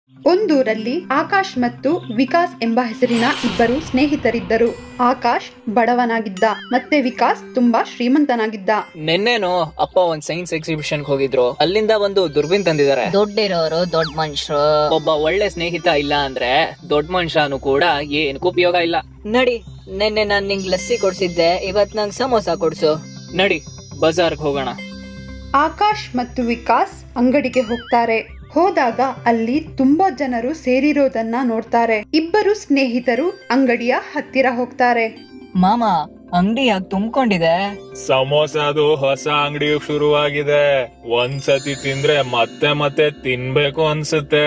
ಒಂದೂರಲ್ಲಿ ಆಕಾಶ್ ಮತ್ತು ವಿಕಾಸ್ ಎಂಬ ಹೆಸರಿನ ಇಬ್ಬರು ಸ್ನೇಹಿತರಿದ್ದರು ಆಕಾಶ್ ಬಡವನಾಗಿದ್ದ ಮತ್ತೆ ವಿಕಾಸ್ ತುಂಬಾ ಶ್ರೀಮಂತನಾಗಿದ್ದ ನಿನ್ನೆನೋ ಅಪ್ಪ ಒಂದ್ ಸೈನ್ಸ್ ಎಕ್ಸಿಬಿಷನ್ ಹೋಗಿದ್ರು ಅಲ್ಲಿಂದ ಒಂದು ದುರ್ಬಿನ್ ತಂದಿದ್ದಾರೆ ದುಡ್ಡಿರೋರು ದೊಡ್ಡ ಮನುಷ್ಯರು ಒಬ್ಬ ಒಳ್ಳೆ ಸ್ನೇಹಿತ ಇಲ್ಲ ಅಂದ್ರೆ ದೊಡ್ಡ ಮನುಷ್ಯನು ಕೂಡ ಏನಕ್ಕೂ ಉಪಯೋಗ ಇಲ್ಲ ನಡಿ ನಿನ್ನೆ ನಾನ್ ನಿಂಗ್ ಲಸ್ಸಿ ಕೊಡ್ಸಿದ್ದೆ ಇವತ್ ನಂಗ್ ಸಮೋಸ ಕೊಡ್ಸು ನಡಿ ಬಜಾರ್ಗ್ ಹೋಗೋಣ ಆಕಾಶ್ ಮತ್ತು ವಿಕಾಸ್ ಅಂಗಡಿಗೆ ಹೋಗ್ತಾರೆ ಹೋದಾಗ ಅಲ್ಲಿ ತುಂಬಾ ಜನರು ಸೇರಿರೋದನ್ನ ನೋಡ್ತಾರೆ ಇಬ್ಬರು ಸ್ನೇಹಿತರು ಅಂಗಡಿಯ ಹತ್ತಿರ ಹೋಗ್ತಾರೆ ಮಾಮ ಅಂಗಡಿ ಯಾಕೆ ತುಂಬಿಕೊಂಡಿದೆ ಸಮೋಸದು ಹೊಸ ಅಂಗಡಿ ಶುರುವಾಗಿದೆ ಒಂದ್ಸತಿ ತಿಂದ್ರೆ ಮತ್ತೆ ಮತ್ತೆ ತಿನ್ಬೇಕು ಅನ್ಸುತ್ತೆ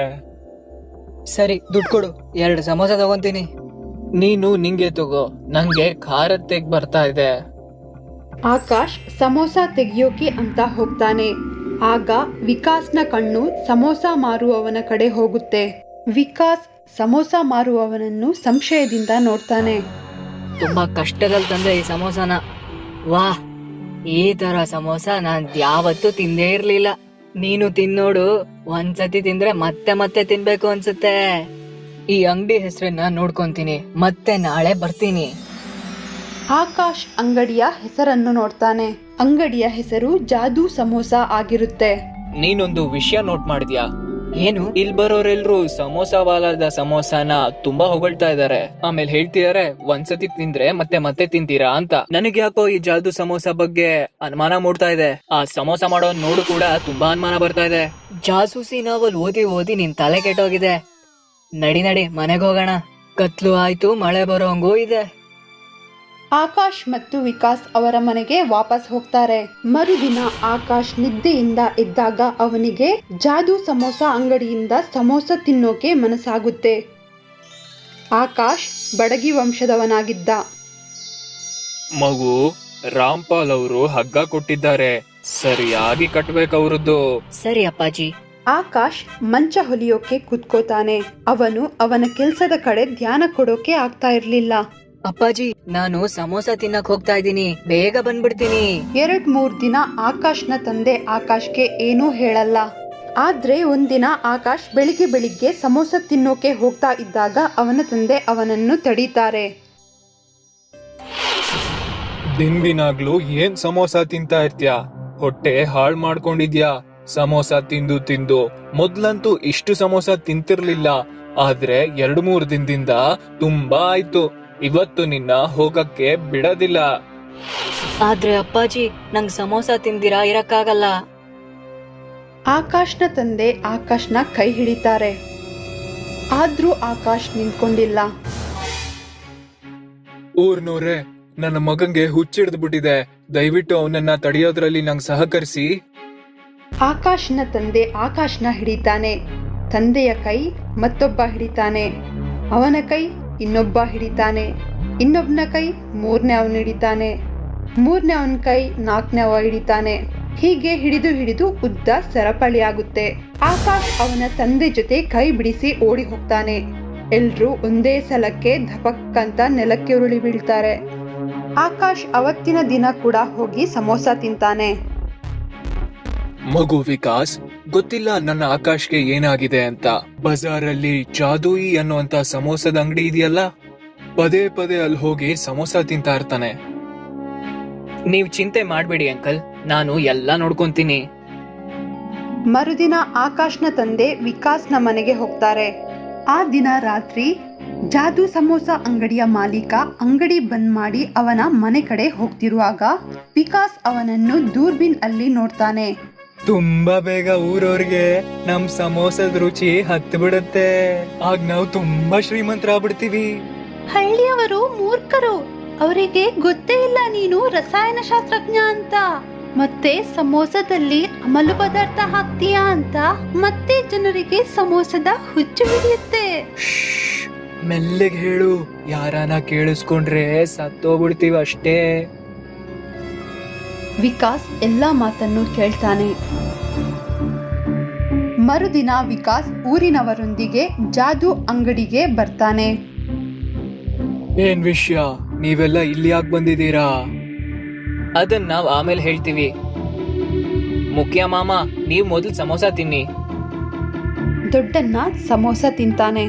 ಸರಿ ದುಡ್ಡು ಕೊಡು ಎರಡು ಸಮೋಸ ತಗೊಂತೀನಿ ನೀನು ನಿಂಗೆ ತಗೋ ನಂಗೆ ಖಾರದ ತೆಗ್ ಬರ್ತಾ ಇದೆ ಆಕಾಶ್ ಸಮೋಸ ತೆಗಿಯೋಕೆ ಅಂತ ಹೋಗ್ತಾನೆ ಆಗ ವಿಕಾಸ್ನ ಕಣ್ಣು ಸಮೋಸ ಮಾರುವವನ ಕಡೆ ಹೋಗುತ್ತೆ ವಿಕಾಸ್ ಸಮೋಸ ಮಾರುವವನನ್ನು ಸಂಶಯದಿಂದ ನೋಡ್ತಾನೆ ತುಂಬಾ ಕಷ್ಟದಲ್ಲಿ ತಂದೆ ಈ ಸಮೋಸನ ವಾಹ್ ಈ ತರ ಸಮೋಸ ನಾನ್ ಯಾವತ್ತೂ ತಿಂದೇ ಇರ್ಲಿಲ್ಲ ನೀನು ತಿನ್ನೋಡು ಒಂದ್ಸತಿ ತಿಂದ್ರೆ ಮತ್ತೆ ಮತ್ತೆ ತಿನ್ಬೇಕು ಅನ್ಸುತ್ತೆ ಈ ಅಂಗಡಿ ಹೆಸರನ್ನ ನೋಡ್ಕೊಂತೀನಿ ಮತ್ತೆ ನಾಳೆ ಬರ್ತೀನಿ ಆಕಾಶ್ ಅಂಗಡಿಯ ಹೆಸರನ್ನು ನೋಡ್ತಾನೆ ಅಂಗಡಿಯ ಹೆಸರು ಜಾದೂ ಸಮೋಸ ಆಗಿರುತ್ತೆ ನೀನೊಂದು ವಿಷಯ ನೋಟ್ ಮಾಡಿದ್ಯಾ ಏನು ಇಲ್ ಬರೋರೆಲ್ರು ಸಮೋಸ ವಾಲದ ಸಮೋಸನ ತುಂಬಾ ಹೊಗಳ್ತಾ ಇದಾರೆ ಆಮೇಲೆ ಹೇಳ್ತಿದಾರೆ ಒಂದ್ಸತಿ ತಿಂದ್ರೆ ಮತ್ತೆ ಮತ್ತೆ ತಿಂತೀರಾ ಅಂತ ನನಗೆ ಯಾಕೋ ಈ ಜಾದು ಸಮೋಸ ಬಗ್ಗೆ ಅನುಮಾನ ಮೂಡ್ತಾ ಇದೆ ಆ ಸಮೋಸ ಮಾಡೋ ನೋಡು ಕೂಡ ತುಂಬಾ ಅನುಮಾನ ಬರ್ತಾ ಇದೆ ಜಾಸೂಸಿ ನಾವಲ್ ಓದಿ ಓದಿ ನಿನ್ ತಲೆ ಕೆಟ್ಟೋಗಿದೆ ನಡಿ ನಡಿ ಮನೆಗೆ ಹೋಗೋಣ ಕತ್ಲು ಆಯ್ತು ಮಳೆ ಬರೋಂಗೂ ಇದೆ ಆಕಾಶ್ ಮತ್ತು ವಿಕಾಸ್ ಅವರ ಮನೆಗೆ ವಾಪಸ್ ಹೋಗ್ತಾರೆ ಮರುದಿನ ಆಕಾಶ್ ನಿದ್ದೆಯಿಂದ ಎದ್ದಾಗ ಅವನಿಗೆ ಜಾದೂ ಸಮೋಸ ಅಂಗಡಿಯಿಂದ ಸಮೋಸ ತಿನ್ನೋಕೆ ಮನಸ್ಸಾಗುತ್ತೆ ಆಕಾಶ್ ಬಡಗಿ ವಂಶದವನಾಗಿದ್ದ ಮಗು ರಾಮ್ಪಾಲ್ ಅವರು ಹಗ್ಗ ಕೊಟ್ಟಿದ್ದಾರೆ ಸರಿಯಾಗಿ ಕಟ್ಬೇಕು ಅವ್ರದ್ದು ಸರಿ ಅಪ್ಪಾಜಿ ಆಕಾಶ್ ಮಂಚ ಹೊಲಿಯೋಕೆ ಕುತ್ಕೋತಾನೆ ಅವನು ಅವನ ಕೆಲ್ಸದ ಕಡೆ ಧ್ಯಾನ ಕೊಡೋಕೆ ಆಗ್ತಾ ಇರ್ಲಿಲ್ಲ ಅಪ್ಪಾಜಿ ನಾನು ಸಮೋಸ ತಿನ್ನಕ್ ಹೋಗ್ತಾ ಇದ್ದೀನಿ ಬೇಗ ಬಂದ್ಬಿಡ್ತೀನಿ ಎರಡ್ ಮೂರ್ ದಿನ ಆಕಾಶ್ನ ತಂದೆ ಆಕಾಶ್ಗೆ ಏನೂ ಹೇಳಲ್ಲ ಆದ್ರೆ ಒಂದಿನ ಆಕಾಶ್ ಬೆಳಿಗ್ಗೆ ಬೆಳಿಗ್ಗೆ ಸಮೋಸ ತಿನ್ನೋಕೆ ಹೋಗ್ತಾ ಇದ್ದಾಗ ಅವನ ತಂದೆ ಅವನನ್ನು ತಡೀತಾರೆ ದಿನ್ ದಿನಾಗ್ಲೂ ಏನ್ ಸಮೋಸ ತಿಂತಾ ಇರ್ತ್ಯಾ ಹೊಟ್ಟೆ ಹಾಳ್ ಮಾಡ್ಕೊಂಡಿದ್ಯಾ ಸಮೋಸ ತಿಂದು ತಿಂದು ಮೊದ್ಲಂತೂ ಇಷ್ಟು ಸಮೋಸ ತಿಂತಿರ್ಲಿಲ್ಲ ಆದ್ರೆ ಎರಡ್ ಮೂರ್ ದಿನದಿಂದ ತುಂಬಾ ಆಯ್ತು ಇವತ್ತು ನಿನ್ನ ಹೋಗಕ್ಕೆ ಬಿಡದಿಲ್ಲ ಆದ್ರೆ ಅಪ್ಪಾಜಿ ನಂಗ್ ಸಮೋಸ ತಿಂದಿರಾ ಇರಕ್ಕಾಗಲ್ಲ ಆಕಾಶ್ನ ತಂದೆ ಆಕಾಶ್ನ ಕೈ ಹಿಡಿತಾರೆ ಆದ್ರೂ ಆಕಾಶ್ ನಿಂತ್ಕೊಂಡಿಲ್ಲ ಊರ್ನೋರೆ ನನ್ನ ಮಗಂಗೆ ಹುಚ್ಚಿಡ್ದು ಬಿಟ್ಟಿದೆ ದಯವಿಟ್ಟು ಅವನನ್ನ ತಡೆಯೋದ್ರಲ್ಲಿ ನಂಗ್ ಸಹಕರಿಸಿ ಆಕಾಶ್ನ ತಂದೆ ಆಕಾಶ್ನ ಹಿಡಿತಾನೆ ತಂದೆಯ ಕೈ ಮತ್ತೊಬ್ಬ ಹಿಡಿತಾನೆ ಅವನ ಕೈ ಇನ್ನೊಬ್ಬ ಹಿಡಿತಾನೆ ಇನ್ನೊಬ್ಬನ ಕೈ ಮೂರನೇ ಅವನು ಹಿಡಿತಾನೆ ಮೂರನೇ ಅವನ ಕೈ ನಾಲ್ಕನೇ ಅವ ಹಿಡಿತಾನೆ ಹೀಗೆ ಹಿಡಿದು ಹಿಡಿದು ಉದ್ದ ಸರಪಳಿಯಾಗುತ್ತೆ ಆಕಾಶ್ ಅವನ ತಂದೆ ಜೊತೆ ಕೈ ಬಿಡಿಸಿ ಓಡಿ ಹೋಗ್ತಾನೆ ಎಲ್ರೂ ಒಂದೇ ಸಲಕ್ಕೆ ಧಪಕ್ಕಂತ ನೆಲಕ್ಕೆ ಉರುಳಿ ಬೀಳ್ತಾರೆ ಆಕಾಶ್ ಅವತ್ತಿನ ದಿನ ಕೂಡ ಹೋಗಿ ಸಮೋಸ ತಿಂತಾನೆ ಮಗು ವಿಕಾಸ್ ಗೊತ್ತಿಲ್ಲ ನನ್ನ ಆಕಾಶ್ಗೆ ಏನಾಗಿದೆ ಅಂತ ಬಜಾರಲ್ಲಿ ಜಾದೂಯಿ ಅನ್ನುವಂತ ಸಮೋಸದ ಅಂಗಡಿ ಇದೆಯಲ್ಲ ಪದೇ ಪದೇ ಅಲ್ಲಿ ಹೋಗಿ ಸಮೋಸ ತಿಂತಾ ಇರ್ತಾನೆ ನೀವ್ ಚಿಂತೆ ಮಾಡ್ಬೇಡಿ ಅಂಕಲ್ ನಾನು ಎಲ್ಲಾ ನೋಡ್ಕೊಂತೀನಿ ಮರುದಿನ ಆಕಾಶ್ನ ತಂದೆ ವಿಕಾಸ್ನ ಮನೆಗೆ ಹೋಗ್ತಾರೆ ಆ ದಿನ ರಾತ್ರಿ ಜಾದೂ ಸಮೋಸ ಅಂಗಡಿಯ ಮಾಲೀಕ ಅಂಗಡಿ ಬಂದ್ ಮಾಡಿ ಅವನ ಮನೆ ಕಡೆ ಹೋಗ್ತಿರುವಾಗ ವಿಕಾಸ್ ಅವನನ್ನು ದೂರ್ಬಿನ್ ಅಲ್ಲಿ ನೋಡ್ತಾನೆ ತುಂಬಾ ಬೇಗ ಊರವ್ರಿಗೆ ನಮ್ ಸಮೋಸದ ರುಚಿ ಹತ್ತು ಬಿಡುತ್ತೆ ಆಗ ನಾವು ತುಂಬಾ ಶ್ರೀಮಂತರಾಗ್ಬಿಡ್ತೀವಿ ಹಳ್ಳಿಯವರು ಮೂರ್ಖರು ಅವರಿಗೆ ಗೊತ್ತೇ ಇಲ್ಲ ನೀನು ರಸಾಯನ ಶಾಸ್ತ್ರಜ್ಞ ಅಂತ ಮತ್ತೆ ಸಮೋಸದಲ್ಲಿ ಅಮಲು ಪದಾರ್ಥ ಹಾಕ್ತೀಯಾ ಅಂತ ಮತ್ತೆ ಜನರಿಗೆ ಸಮೋಸದ ಹುಚ್ಚು ಹಿಡಿಯುತ್ತೆ ಮೆಲ್ಲಗೆ ಹೇಳು ಯಾರನ ಕೇಳಿಸ್ಕೊಂಡ್ರೆ ಸತ್ತೋಗ್ಬಿಡ್ತೀವಿ ಅಷ್ಟೇ ವಿಕಾಸ್ ಎಲ್ಲಾ ಮಾತನ್ನು ಕೇಳ್ತಾನೆ ಮರುದಿನ ವಿಕಾಸ್ ಊರಿನವರೊಂದಿಗೆ ಜಾದೂ ಅಂಗಡಿಗೆ ಬರ್ತಾನೆ ಏನ್ ವಿಷಯ ನೀವೆಲ್ಲ ಇಲ್ಲಿ ಯಾಕೆ ಬಂದಿದ್ದೀರಾ ಅದನ್ನ ನಾವ್ ಆಮೇಲೆ ಹೇಳ್ತೀವಿ ಮುಖ್ಯ ಮಾಮ ನೀವ್ ಮೊದಲು ಸಮೋಸ ತಿನ್ನಿ ದೊಡ್ಡಣ್ಣ ಸಮೋಸ ತಿಂತಾನೆ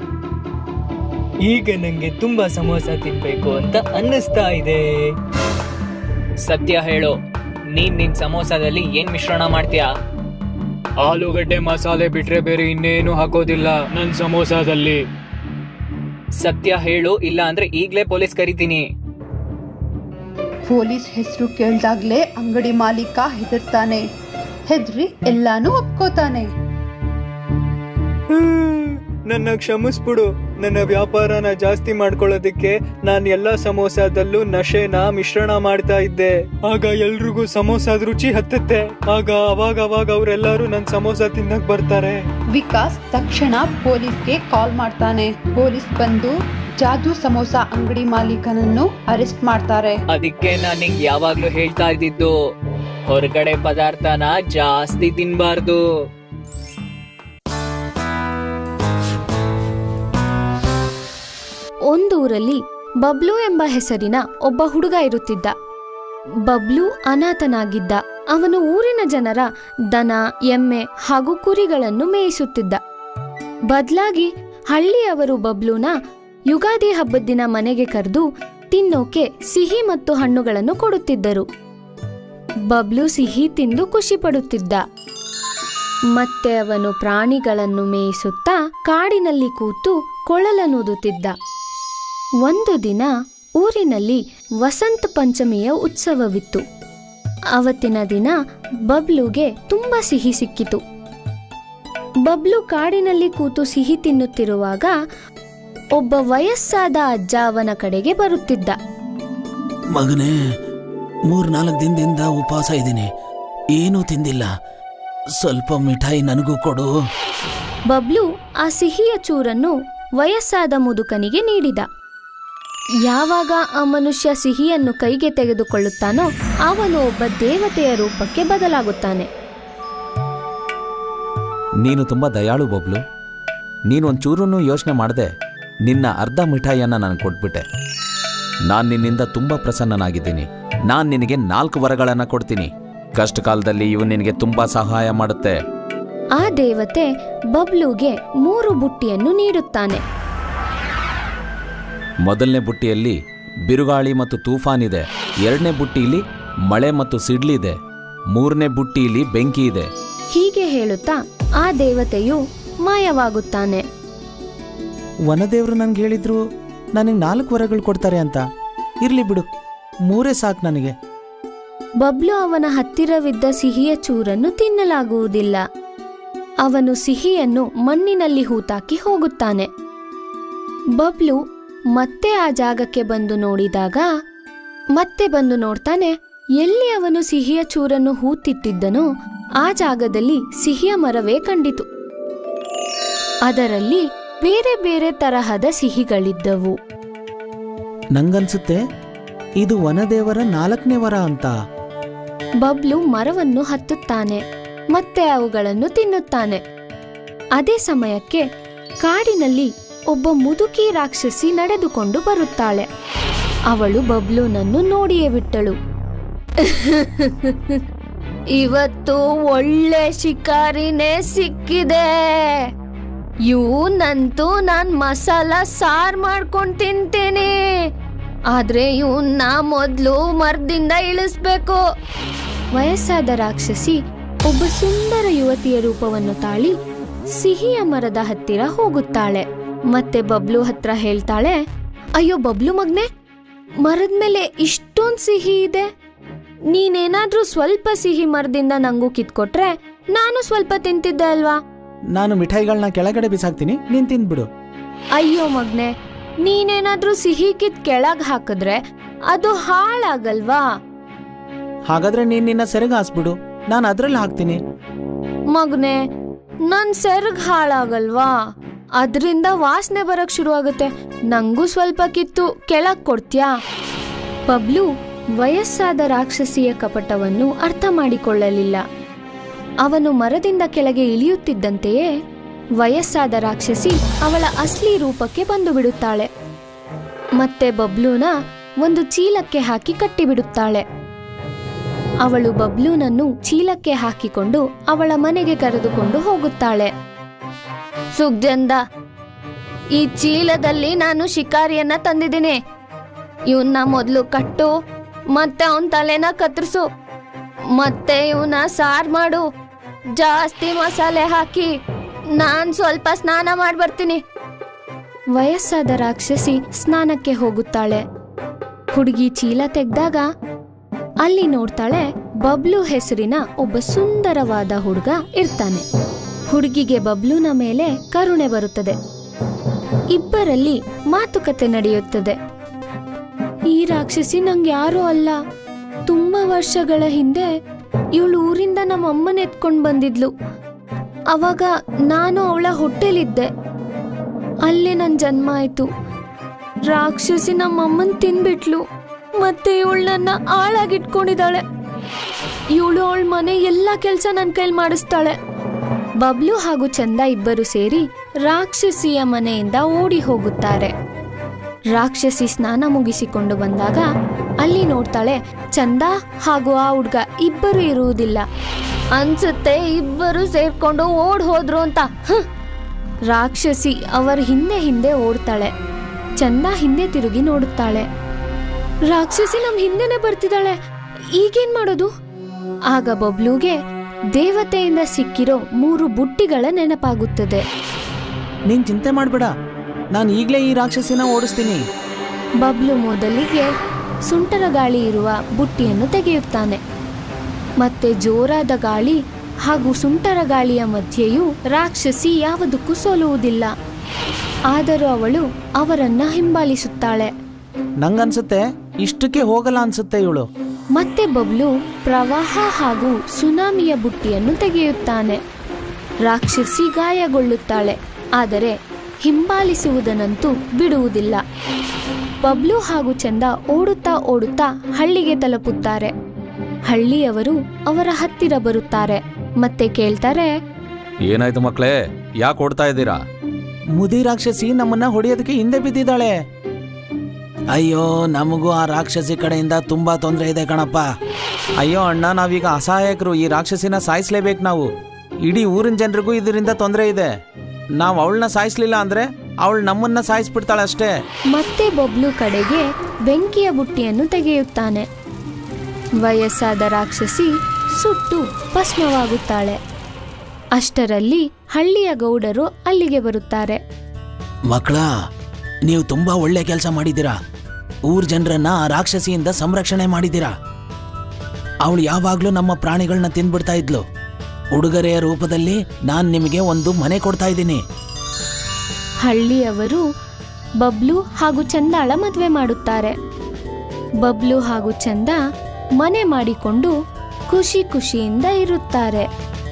ಈಗ ನಂಗೆ ತುಂಬಾ ಸಮೋಸ ತಿನ್ಬೇಕು ಅಂತ ಅನ್ನಿಸ್ತಾ ಇದೆ ಸತ್ಯ ಹೇಳು ನೀನ್ ನಿನ್ ಸಮೋಸದಲ್ಲಿ ಏನ್ ಮಿಶ್ರಣ ಮಾಡ್ತೀಯಾ ಆಲೂಗಡ್ಡೆ ಮಸಾಲೆ ಬಿಟ್ರೆ ಬೇರೆ ಇನ್ನೇನು ಹಾಕೋದಿಲ್ಲ ನನ್ ಸಮೋಸಾದಲ್ಲಿ ಸತ್ಯ ಹೇಳು ಇಲ್ಲ ಅಂದ್ರೆ ಈಗ್ಲೇ ಪೊಲೀಸ್ ಕರಿತೀನಿ ಪೊಲೀಸ್ ಹೆಸರು ಕೇಳ್ದಾಗ್ಲೇ ಅಂಗಡಿ ಮಾಲೀಕ ಹೆದರ್ತಾನೆ ಹೆದ್ರಿ ಎಲ್ಲಾನು ಒಪ್ಕೋತಾನೆ ನನ್ನ ಕ್ಷಮಿಸ್ಬಿಡು ನನ್ನ ವ್ಯಾಪಾರನ ಜಾಸ್ತಿ ಮಾಡ್ಕೊಳ್ಳೋದಕ್ಕೆ ನಾನ್ ಎಲ್ಲಾ ಸಮೋಸದಲ್ಲೂ ನಶೆನ ಮಿಶ್ರಣ ಮಾಡ್ತಾ ಇದ್ದೆ ಆಗ ಎಲ್ರಿಗೂ ಸಮೋಸದ ರುಚಿ ಹತ್ತತ್ತೆ ಆಗ ಅವಾಗ ಅವಾಗ ಅವ್ರೆಲ್ಲಾರು ನನ್ ಸಮೋಸ ತಿನ್ನಕ್ ಬರ್ತಾರೆ ವಿಕಾಸ್ ತಕ್ಷಣ ಪೊಲೀಸ್ಗೆ ಕಾಲ್ ಮಾಡ್ತಾನೆ ಪೊಲೀಸ್ ಬಂದು ಜಾದು ಸಮೋಸ ಅಂಗಡಿ ಮಾಲೀಕನನ್ನು ಅರೆಸ್ಟ್ ಮಾಡ್ತಾರೆ ಅದಕ್ಕೆ ನಾನ್ ನಿಂಗ್ ಯಾವಾಗ್ಲೂ ಹೇಳ್ತಾ ಇದ್ದಿದ್ದು ಹೊರಗಡೆ ಪದಾರ್ಥನ ಜಾಸ್ತಿ ತಿನ್ಬಾರ್ದು ಒಂದೂರಲ್ಲಿ ಬಬ್ಲು ಎಂಬ ಹೆಸರಿನ ಒಬ್ಬ ಹುಡುಗ ಇರುತ್ತಿದ್ದ ಬಬ್ಲು ಅನಾಥನಾಗಿದ್ದ ಅವನು ಊರಿನ ಜನರ ದನ ಎಮ್ಮೆ ಹಾಗೂ ಕುರಿಗಳನ್ನು ಮೇಯಿಸುತ್ತಿದ್ದ ಬದ್ಲಾಗಿ ಹಳ್ಳಿಯವರು ಬಬ್ಲುನ ಯುಗಾದಿ ಹಬ್ಬದ ದಿನ ಮನೆಗೆ ಕರೆದು ತಿನ್ನೋಕೆ ಸಿಹಿ ಮತ್ತು ಹಣ್ಣುಗಳನ್ನು ಕೊಡುತ್ತಿದ್ದರು ಬಬ್ಲು ಸಿಹಿ ತಿಂದು ಖುಷಿ ಪಡುತ್ತಿದ್ದ ಮತ್ತೆ ಅವನು ಪ್ರಾಣಿಗಳನ್ನು ಮೇಯಿಸುತ್ತಾ ಕಾಡಿನಲ್ಲಿ ಕೂತು ಕೊಳಲನೂದುತ್ತಿದ್ದ ಒಂದು ದಿನ ಊರಿನಲ್ಲಿ ವಸಂತ ಪಂಚಮಿಯ ಉತ್ಸವವಿತ್ತು ಅವತ್ತಿನ ದಿನ ಬಬ್ಲುಗೆ ತುಂಬಾ ಸಿಹಿ ಸಿಕ್ಕಿತು ಬಬ್ಲು ಕಾಡಿನಲ್ಲಿ ಕೂತು ಸಿಹಿ ತಿನ್ನುತ್ತಿರುವಾಗ ಒಬ್ಬ ವಯಸ್ಸಾದ ಅಜ್ಜ ಅವನ ಕಡೆಗೆ ಬರುತ್ತಿದ್ದ ಮಗನೇ ಮೂರ್ನಾಲ್ಕು ದಿನದಿಂದ ಉಪವಾಸ ಇದ್ದೀನಿ ಏನೂ ತಿಂದಿಲ್ಲ ಸ್ವಲ್ಪ ಮಿಠಾಯಿ ನನಗೂ ಕೊಡು ಬಬ್ಲು ಆ ಸಿಹಿಯ ಚೂರನ್ನು ವಯಸ್ಸಾದ ಮುದುಕನಿಗೆ ನೀಡಿದ ಯಾವಾಗ ಆ ಮನುಷ್ಯ ಸಿಹಿಯನ್ನು ಕೈಗೆ ತೆಗೆದುಕೊಳ್ಳುತ್ತಾನೋ ಅವನು ಒಬ್ಬ ದೇವತೆಯ ರೂಪಕ್ಕೆ ಬದಲಾಗುತ್ತಾನೆ ನೀನು ತುಂಬ ದಯಾಳು ಬಬ್ಲು ನೀನು ಒಂಚೂರನ್ನು ಯೋಚನೆ ಮಾಡದೆ ನಿನ್ನ ಅರ್ಧ ಮಿಠಾಯಿಯನ್ನ ನನಗೆ ಕೊಟ್ಬಿಟ್ಟೆ ನಾನು ನಿನ್ನಿಂದ ತುಂಬ ಪ್ರಸನ್ನನಾಗಿದ್ದೀನಿ ನಾನು ನಿನಗೆ ನಾಲ್ಕು ವರಗಳನ್ನು ಕೊಡ್ತೀನಿ ಕಷ್ಟ ಕಾಲದಲ್ಲಿ ಇವು ನಿನಗೆ ತುಂಬ ಸಹಾಯ ಮಾಡುತ್ತೆ ಆ ದೇವತೆ ಬಬ್ಲುಗೆ ಮೂರು ಬುಟ್ಟಿಯನ್ನು ನೀಡುತ್ತಾನೆ ಮೊದಲನೇ ಬುಟ್ಟಿಯಲ್ಲಿ ಬಿರುಗಾಳಿ ಮತ್ತು ತೂಫಾನ್ ಇದೆ ಎರಡನೇ ಬುಟ್ಟಿಯಲ್ಲಿ ಮಳೆ ಮತ್ತು ಸಿಡ್ಲಿದೆ ಮೂರನೇ ಬುಟ್ಟಿಯಲ್ಲಿ ಬೆಂಕಿ ಇದೆ ಹೀಗೆ ಹೇಳುತ್ತಾ ಆ ದೇವತೆಯು ಮಾಯವಾಗುತ್ತಾನೆ ವನದೇವರು ನನ್ಗೆ ಹೇಳಿದ್ರು ನನಗೆ ನಾಲ್ಕು ವರಗಳು ಕೊಡ್ತಾರೆ ಅಂತ ಇರ್ಲಿ ಬಿಡು ಮೂರೇ ಸಾಕು ನನಗೆ ಬಬ್ಲು ಅವನ ಹತ್ತಿರವಿದ್ದ ಸಿಹಿಯ ಚೂರನ್ನು ತಿನ್ನಲಾಗುವುದಿಲ್ಲ ಅವನು ಸಿಹಿಯನ್ನು ಮಣ್ಣಿನಲ್ಲಿ ಹೂತಾಕಿ ಹೋಗುತ್ತಾನೆ ಬಬ್ಲು ಮತ್ತೆ ಆ ಜಾಗಕ್ಕೆ ಬಂದು ನೋಡಿದಾಗ ಮತ್ತೆ ಬಂದು ನೋಡ್ತಾನೆ ಎಲ್ಲಿ ಅವನು ಸಿಹಿಯ ಚೂರನ್ನು ಹೂತಿಟ್ಟಿದ್ದನೋ ಆ ಜಾಗದಲ್ಲಿ ಸಿಹಿಯ ಮರವೇ ಕಂಡಿತು ಅದರಲ್ಲಿ ಬೇರೆ ಬೇರೆ ತರಹದ ಸಿಹಿಗಳಿದ್ದವು ನಂಗನ್ಸುತ್ತೆ ಇದು ವನದೇವರ ನಾಲ್ಕನೇ ವರ ಅಂತ ಬಬ್ಲು ಮರವನ್ನು ಹತ್ತುತ್ತಾನೆ ಮತ್ತೆ ಅವುಗಳನ್ನು ತಿನ್ನುತ್ತಾನೆ ಅದೇ ಸಮಯಕ್ಕೆ ಕಾಡಿನಲ್ಲಿ ಒಬ್ಬ ಮುದುಕಿ ರಾಕ್ಷಸಿ ನಡೆದುಕೊಂಡು ಬರುತ್ತಾಳೆ ಅವಳು ಬಬ್ಲುನನ್ನು ನೋಡಿಯೇ ಬಿಟ್ಟಳು ಇವತ್ತು ಒಳ್ಳೆ ಶಿಕಾರಿನೇ ಸಿಕ್ಕಿದೆ ಇವನಂತೂ ನಾನ್ ಮಸಾಲ ಸಾರ್ ಮಾಡ್ಕೊಂಡ್ ತಿಂತೀನಿ ಆದ್ರೆ ಇವನ್ನ ಮೊದ್ಲು ಮರದಿಂದ ಇಳಿಸ್ಬೇಕು ವಯಸ್ಸಾದ ರಾಕ್ಷಸಿ ಒಬ್ಬ ಸುಂದರ ಯುವತಿಯ ರೂಪವನ್ನು ತಾಳಿ ಸಿಹಿಯ ಮರದ ಹತ್ತಿರ ಹೋಗುತ್ತಾಳೆ ಮತ್ತೆ ಬಬ್ಲು ಹತ್ರ ಹೇಳ್ತಾಳೆ ಅಯ್ಯೋ ಬಬ್ಲು ಮಗ್ನೆ ಮರದ ಮೇಲೆ ಇಷ್ಟೊಂದ್ ಸಿಹಿ ಇದೆ ನೀನೇನಾದ್ರೂ ಸ್ವಲ್ಪ ಸಿಹಿ ಮರದಿಂದ ನಂಗೂ ಕಿತ್ಕೊಟ್ರೆ ನಾನು ಸ್ವಲ್ಪ ತಿಂತಿದ್ದೆ ಅಲ್ವಾ ನಾನು ಮಿಠಾಯಿಗಳನ್ನ ಕೆಳಗಡೆ ಬಿಸಾಕ್ತೀನಿ ನೀನ್ ತಿಂದ್ಬಿಡು ಅಯ್ಯೋ ಮಗ್ನೆ ನೀನೇನಾದ್ರೂ ಸಿಹಿ ಕಿತ್ ಕೆಳಗ್ ಹಾಕಿದ್ರೆ ಅದು ಹಾಳಾಗಲ್ವಾ ಹಾಗಾದ್ರೆ ನೀನ್ ನಿನ್ನ ಸೆರಗ ಹಾಸ್ಬಿಡು ನಾನು ಅದ್ರಲ್ಲಿ ಹಾಕ್ತೀನಿ ಮಗ್ನೆ ನನ್ ಸೆರ್ಗ್ ಹಾಳಾಗಲ್ವಾ ಅದ್ರಿಂದ ವಾಸನೆ ಬರಕ್ ಶುರು ಆಗುತ್ತೆ ನಂಗೂ ಸ್ವಲ್ಪ ಕಿತ್ತು ಕೆಳಗ್ ಕೊಡ್ತ್ಯಾ ಪಬ್ಲು ವಯಸ್ಸಾದ ರಾಕ್ಷಸಿಯ ಕಪಟವನ್ನು ಅರ್ಥ ಮಾಡಿಕೊಳ್ಳಲಿಲ್ಲ ಅವನು ಮರದಿಂದ ಕೆಳಗೆ ಇಳಿಯುತ್ತಿದ್ದಂತೆಯೇ ವಯಸ್ಸಾದ ರಾಕ್ಷಸಿ ಅವಳ ಅಸ್ಲಿ ರೂಪಕ್ಕೆ ಬಂದು ಬಿಡುತ್ತಾಳೆ ಮತ್ತೆ ಬಬ್ಲೂನ ಒಂದು ಚೀಲಕ್ಕೆ ಹಾಕಿ ಕಟ್ಟಿಬಿಡುತ್ತಾಳೆ ಅವಳು ಬಬ್ಲೂನನ್ನು ಚೀಲಕ್ಕೆ ಹಾಕಿಕೊಂಡು ಅವಳ ಮನೆಗೆ ಕರೆದುಕೊಂಡು ಹೋಗುತ್ತಾಳೆ ಸುಗ್ಜಂದ ಈ ಚೀಲದಲ್ಲಿ ನಾನು ಶಿಕಾರಿಯನ್ನ ತಂದಿದ್ದೀನಿ ಇವನ್ನ ಮೊದಲು ಕಟ್ಟು ಮತ್ತೆ ಅವನ ತಲೆನ ಕತ್ತರಿಸು ಮತ್ತೆ ಇವನ್ನ ಸಾರ್ ಮಾಡು ಜಾಸ್ತಿ ಮಸಾಲೆ ಹಾಕಿ ನಾನ್ ಸ್ವಲ್ಪ ಸ್ನಾನ ಮಾಡಿ ಬರ್ತೀನಿ ವಯಸ್ಸಾದ ರಾಕ್ಷಸಿ ಸ್ನಾನಕ್ಕೆ ಹೋಗುತ್ತಾಳೆ ಹುಡುಗಿ ಚೀಲ ತೆಗ್ದಾಗ ಅಲ್ಲಿ ನೋಡ್ತಾಳೆ ಬಬ್ಲು ಹೆಸರಿನ ಒಬ್ಬ ಸುಂದರವಾದ ಹುಡುಗ ಇರ್ತಾನೆ ಹುಡುಗಿಗೆ ಬಬ್ಲುನ ಮೇಲೆ ಕರುಣೆ ಬರುತ್ತದೆ ಇಬ್ಬರಲ್ಲಿ ಮಾತುಕತೆ ನಡೆಯುತ್ತದೆ ಈ ರಾಕ್ಷಸಿ ನಂಗೆ ಯಾರೂ ಅಲ್ಲ ತುಂಬಾ ವರ್ಷಗಳ ಹಿಂದೆ ಇವಳು ಊರಿಂದ ನಮ್ಮ ಅಮ್ಮನ ಎತ್ಕೊಂಡು ಬಂದಿದ್ಲು ಅವಾಗ ನಾನು ಅವಳ ಹೊಟ್ಟೆಲಿದ್ದೆ ಅಲ್ಲೇ ನನ್ನ ಜನ್ಮ ಆಯ್ತು ರಾಕ್ಷಸಿ ನಮ್ಮ ಅಮ್ಮನ್ ತಿನ್ಬಿಟ್ಲು ಮತ್ತೆ ಇವಳು ನನ್ನ ಆಳಾಗಿಟ್ಕೊಂಡಿದ್ದಾಳೆ ಇವಳು ಅವಳ ಮನೆ ಎಲ್ಲ ಕೆಲಸ ನನ್ನ ಕೈಲಿ ಮಾಡಿಸ್ತಾಳೆ ಬಬ್ಲು ಹಾಗೂ ಚಂದ ಇಬ್ಬರು ಸೇರಿ ರಾಕ್ಷಸಿಯ ಮನೆಯಿಂದ ಓಡಿ ಹೋಗುತ್ತಾರೆ ರಾಕ್ಷಸಿ ಸ್ನಾನ ಮುಗಿಸಿಕೊಂಡು ಬಂದಾಗ ಅಲ್ಲಿ ನೋಡ್ತಾಳೆ ಚಂದ ಹಾಗೂ ಆ ಹುಡ್ಗ ಇಬ್ಬರು ಇರುವುದಿಲ್ಲ ಅನ್ಸುತ್ತೆ ಇಬ್ಬರು ಸೇರ್ಕೊಂಡು ಓಡ್ ಹೋದ್ರು ಅಂತ ಹ್ಮ್. ರಾಕ್ಷಸಿ ಅವರ ಹಿಂದೆ ಹಿಂದೆ ಓಡ್ತಾಳೆ ಚಂದ ಹಿಂದೆ ತಿರುಗಿ ನೋಡುತ್ತಾಳೆ ರಾಕ್ಷಸಿ ನಮ್ ಹಿಂದೆನೆ ಬರ್ತಿದ್ದಾಳೆ ಈಗೇನ್ ಮಾಡೋದು ಆಗ ಬಬ್ಲುಗೆ ದೇವತೆಯಿಂದ ಸಿಕ್ಕಿರೋ ಮೂರು ಬುಟ್ಟಿಗಳ ನೆನಪಾಗುತ್ತದೆ ನೀನ್ ಚಿಂತೆ ಮಾಡ್ಬೇಡ ನಾನು ಈಗಲೇ ಈ ರಾಕ್ಷಸಿನ ಓಡಿಸ್ತೀನಿ ಬಬ್ಲು ಮೊದಲಿಗೆ ಸುಂಟರ ಗಾಳಿ ಇರುವ ಬುಟ್ಟಿಯನ್ನು ತೆಗೆಯುತ್ತಾನೆ ಮತ್ತೆ ಜೋರಾದ ಗಾಳಿ ಹಾಗೂ ಸುಂಟರ ಗಾಳಿಯ ಮಧ್ಯೆಯೂ ರಾಕ್ಷಸಿ ಯಾವುದಕ್ಕೂ ಸೋಲುವುದಿಲ್ಲ ಆದರೂ ಅವಳು ಅವರನ್ನ ಹಿಂಬಾಲಿಸುತ್ತಾಳೆ ನಂಗನ್ಸುತ್ತೆ ಇಷ್ಟಕ್ಕೆ ಹೋಗಲ್ಲ ಅನ್ಸುತ್ತೆ ಇವಳು ಮತ್ತೆ ಬಬ್ಲು ಪ್ರವಾಹ ಹಾಗೂ ಸುನಾಮಿಯ ಬುಟ್ಟಿಯನ್ನು ತೆಗೆಯುತ್ತಾನೆ ರಾಕ್ಷಸಿ ಗಾಯಗೊಳ್ಳುತ್ತಾಳೆ ಆದರೆ ಹಿಂಬಾಲಿಸುವುದನ್ನಂತೂ ಬಿಡುವುದಿಲ್ಲ ಬಬ್ಲು ಹಾಗೂ ಚಂದ ಓಡುತ್ತಾ ಓಡುತ್ತಾ ಹಳ್ಳಿಗೆ ತಲುಪುತ್ತಾರೆ ಹಳ್ಳಿಯವರು ಅವರ ಹತ್ತಿರ ಬರುತ್ತಾರೆ ಮತ್ತೆ ಕೇಳ್ತಾರೆ ಏನಾಯ್ತು ಮಕ್ಳೇ ಯಾಕೆ ಓಡ್ತಾ ಇದ್ದೀರಾ ಮುದಿ ರಾಕ್ಷಸಿ ನಮ್ಮನ್ನ ಹೊಡೆಯೋದಕ್ಕೆ ಹಿಂದೆ ಬಿದ್ದಿದ್ದಾಳೆ ಅಯ್ಯೋ ನಮಗೂ ಆ ರಾಕ್ಷಸಿ ಕಡೆಯಿಂದ ತುಂಬಾ ತೊಂದರೆ ಇದೆ ಕಣಪ್ಪ ಅಯ್ಯೋ ಅಣ್ಣ ನಾವೀಗ ಅಸಹಾಯಕರು ಈ ರಾಕ್ಷಸಿನ ಸಾಯಿಸ್ಲೇಬೇಕು ನಾವು ಇಡೀ ಊರಿನ ಜನರಿಗೂ ಇದರಿಂದ ತೊಂದರೆ ಇದೆ ನಾವು ಅವಳನ್ನ ಸಾಯಿಸ್ಲಿಲ್ಲ ಅಂದ್ರೆ ಅವಳು ನಮ್ಮನ್ನ ಸಾಯಿಸ್ಬಿಡ್ತಾಳೆ ಅಷ್ಟೇ ಮತ್ತೆ ಬಬ್ಲು ಕಡೆಗೆ ಬೆಂಕಿಯ ಬುಟ್ಟಿಯನ್ನು ತೆಗೆಯುತ್ತಾನೆ ವಯಸ್ಸಾದ ರಾಕ್ಷಸಿ ಸುಟ್ಟು ಭಸ್ಮವಾಗುತ್ತಾಳೆ ಅಷ್ಟರಲ್ಲಿ ಹಳ್ಳಿಯ ಗೌಡರು ಅಲ್ಲಿಗೆ ಬರುತ್ತಾರೆ ಮಕ್ಕಳ ನೀವು ತುಂಬಾ ಒಳ್ಳೆ ಕೆಲಸ ಮಾಡಿದ್ದೀರಾ ಊರ್ ಜನರನ್ನ ಆ ರಾಕ್ಷಸಿಯಿಂದ ಸಂರಕ್ಷಣೆ ಮಾಡಿದ್ದೀರಾ ಅವಳು ಯಾವಾಗ್ಲೂ ನಮ್ಮ ಪ್ರಾಣಿಗಳನ್ನ ತಿನ್ಬಿಡ್ತಾ ಇದ್ಲು ಉಡುಗೊರೆಯ ರೂಪದಲ್ಲಿ ನಾನ್ ನಿಮಗೆ ಒಂದು ಮನೆ ಕೊಡ್ತಾ ಇದ್ದೀನಿ ಹಳ್ಳಿಯವರು ಬಬ್ಲು ಹಾಗೂ ಚಂದಾಳ ಮದುವೆ ಮಾಡುತ್ತಾರೆ ಬಬ್ಲು ಹಾಗೂ ಚಂದ ಮನೆ ಮಾಡಿಕೊಂಡು ಖುಷಿ ಖುಷಿಯಿಂದ ಇರುತ್ತಾರೆ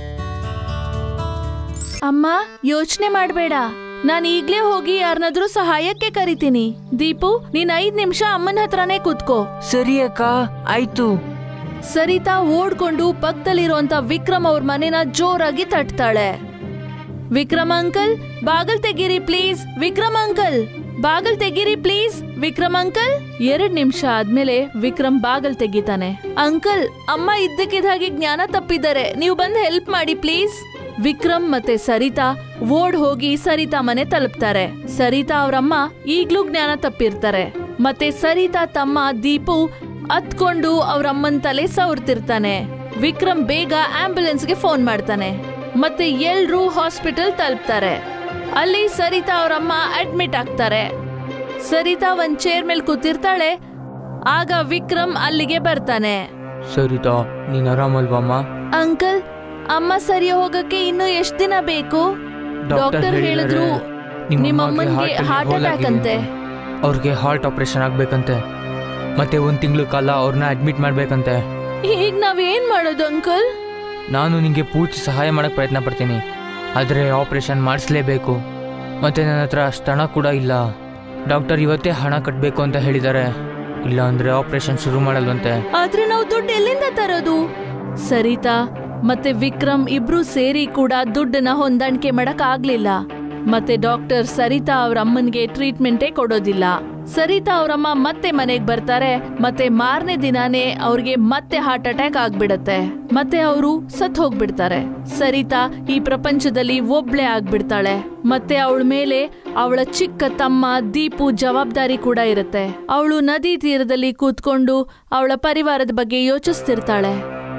ಅಮ್ಮ ಯೋಚನೆ ಮಾಡ್ಬೇಡ ನಾನ್ ಈಗ್ಲೇ ಹೋಗಿ ಯಾರನ್ನಾದ್ರೂ ಸಹಾಯಕ್ಕೆ ಕರಿತೀನಿ ದೀಪು ನೀನ್ ಐದ್ ನಿಮಿಷ ಅಮ್ಮನ ಹತ್ರನೇ ಕೂತ್ಕೋ ಸರಿ ಅಕ್ಕ ಆಯ್ತು ಸರಿತಾ ಓಡ್ಕೊಂಡು ಪಕ್ಕದಲ್ಲಿರುವಂತ ವಿಕ್ರಮ್ ಅವ್ರ ಮನೆನ ಜೋರಾಗಿ ತಟ್ತಾಳೆ ವಿಕ್ರಮ್ ಅಂಕಲ್ ಬಾಗಲ್ ತೆಗೀರಿ ಪ್ಲೀಸ್ ವಿಕ್ರಮ್ ಅಂಕಲ್ ಬಾಗಲ್ ತೆಗೀರಿ ಪ್ಲೀಸ್ ವಿಕ್ರಮ್ ಅಂಕಲ್ ಎರಡ್ ನಿಮಿಷ ಆದ್ಮೇಲೆ ವಿಕ್ರಮ್ ಬಾಗಲ್ ತೆಗಿತಾನೆ ಅಂಕಲ್ ಅಮ್ಮ ಇದ್ದಕ್ಕಿದ್ದ ಹಾಗೆ ಜ್ಞಾನ ತಪ್ಪಿದ್ದಾರೆ ನೀವು ಬಂದು ಹೆಲ್ಪ್ ಮಾಡಿ ಪ್ಲೀಸ್ ವಿಕ್ರಮ್ ಮತ್ತೆ ಸರಿತಾ ಓಡ್ ಹೋಗಿ ಸರಿತಾ ಮನೆ ತಲುಪ್ತಾರೆ ಸರಿತಾ ಅವರಮ್ಮ ಈಗ್ಲೂ ಜ್ಞಾನ ತಪ್ಪಿರ್ತಾರೆ ಮತ್ತೆ ಸರಿತಾ ತಮ್ಮ ದೀಪು ಅತ್ಕೊಂಡು ಅವ್ರಮ್ಮನ್ ತಲೆ ಸವರ್ತಿರ್ತಾನೆ ವಿಕ್ರಮ್ ಬೇಗ ಆಂಬ್ಯುಲೆನ್ಸ್ಗೆ ಫೋನ್ ಮಾಡ್ತಾನೆ ಮತ್ತೆ ಎಲ್ರೂ ಹಾಸ್ಪಿಟಲ್ ತಲುಪ್ತಾರೆ ಅಲ್ಲಿ ಸರಿತಾ ಅವರಮ್ಮ ಅಡ್ಮಿಟ್ ಆಗ್ತಾರೆ ಸರಿತಾ ಒಂದ್ ಚೇರ್ ಮೇಲೆ ಕೂತಿರ್ತಾಳೆ ಆಗ ವಿಕ್ರಮ್ ಅಲ್ಲಿಗೆ ಬರ್ತಾನೆ ಸರಿತಾ ನೀನ್ ಆರಾಮಲ್ವಮ್ಮ ಅಂಕಲ್ ಅಮ್ಮ ಸರಿ ಹೋಗಕ್ಕೆ ಇನ್ನು ಎಷ್ಟ್ ದಿನ ಬೇಕು ಡಾಕ್ಟರ್ ಹೇಳಿದ್ರು ನಿಮ್ಮ ಅಮ್ಮನ್ಗೆ ಹಾರ್ಟ್ ಅಟ್ಯಾಕ್ ಅಂತೆ ಅವ್ರಿಗೆ ಹಾರ್ಟ್ ಆಪರೇಷನ್ ಆಗ್ಬೇಕಂತೆ ಮತ್ತೆ ಒಂದ್ ತಿಂಗಳು ಕಾಲ ಅವ್ರನ್ನ ಅಡ್ಮಿಟ್ ಮಾಡ್ಬೇಕಂತೆ ಈಗ ನಾವೇನ್ ಮಾಡೋದು ಅಂಕಲ್ ನಾನು ನಿಂಗೆ ಪೂರ್ತಿ ಸಹಾಯ ಮಾಡಕ್ ಪ್ರಯತ್ನ ಪಡ್ತೀನಿ ಆದ್ರೆ ಆಪರೇಷನ್ ಮಾಡಿಸ್ಲೇಬೇಕು ಮತ್ತೆ ನನ್ನ ಹತ್ರ ಅಷ್ಟು ಹಣ ಕೂಡ ಇಲ್ಲ ಡಾಕ್ಟರ್ ಇವತ್ತೇ ಹಣ ಕಟ್ಟಬೇಕು ಅಂತ ಹೇಳಿದ್ದಾರೆ ಇಲ್ಲ ಅಂದ್ರೆ ಆಪರೇಷನ್ ಶುರು ಮಾಡಲ್ವಂತೆ ಆದ್ರೆ ನಾವು ದುಡ್ಡು ಎಲ್ಲಿಂದ ತರೋದು ಸರಿತಾ ಮತ್ತೆ ವಿಕ್ರಮ್ ಇಬ್ರು ಸೇರಿ ಕೂಡ ದುಡ್ಡನ್ನ ಹೊಂದಾಣಿಕೆ ಮಾಡಕ್ ಆಗ್ಲಿಲ್ಲ ಮತ್ತೆ ಡಾಕ್ಟರ್ ಸರಿತಾ ಅವ್ರ ಅಮ್ಮನ್ಗೆ ಟ್ರೀಟ್ಮೆಂಟೇ ಕೊಡೋದಿಲ್ಲ ಸರಿತಾ ಅವರಮ್ಮ ಮತ್ತೆ ಮನೆಗ್ ಬರ್ತಾರೆ ಮತ್ತೆ ಮಾರನೇ ದಿನಾನೇ ಅವ್ರಿಗೆ ಮತ್ತೆ ಹಾರ್ಟ್ ಅಟ್ಯಾಕ್ ಆಗ್ಬಿಡತ್ತೆ ಮತ್ತೆ ಅವರು ಸತ್ ಹೋಗ್ಬಿಡ್ತಾರೆ ಸರಿತಾ ಈ ಪ್ರಪಂಚದಲ್ಲಿ ಒಬ್ಳೆ ಆಗ್ಬಿಡ್ತಾಳೆ ಮತ್ತೆ ಅವಳ ಮೇಲೆ ಅವಳ ಚಿಕ್ಕ ತಮ್ಮ ದೀಪು ಜವಾಬ್ದಾರಿ ಕೂಡ ಇರುತ್ತೆ ಅವಳು ನದಿ ತೀರದಲ್ಲಿ ಕೂತ್ಕೊಂಡು ಅವಳ ಪರಿವಾರದ ಬಗ್ಗೆ ಯೋಚಿಸ್ತಿರ್ತಾಳೆ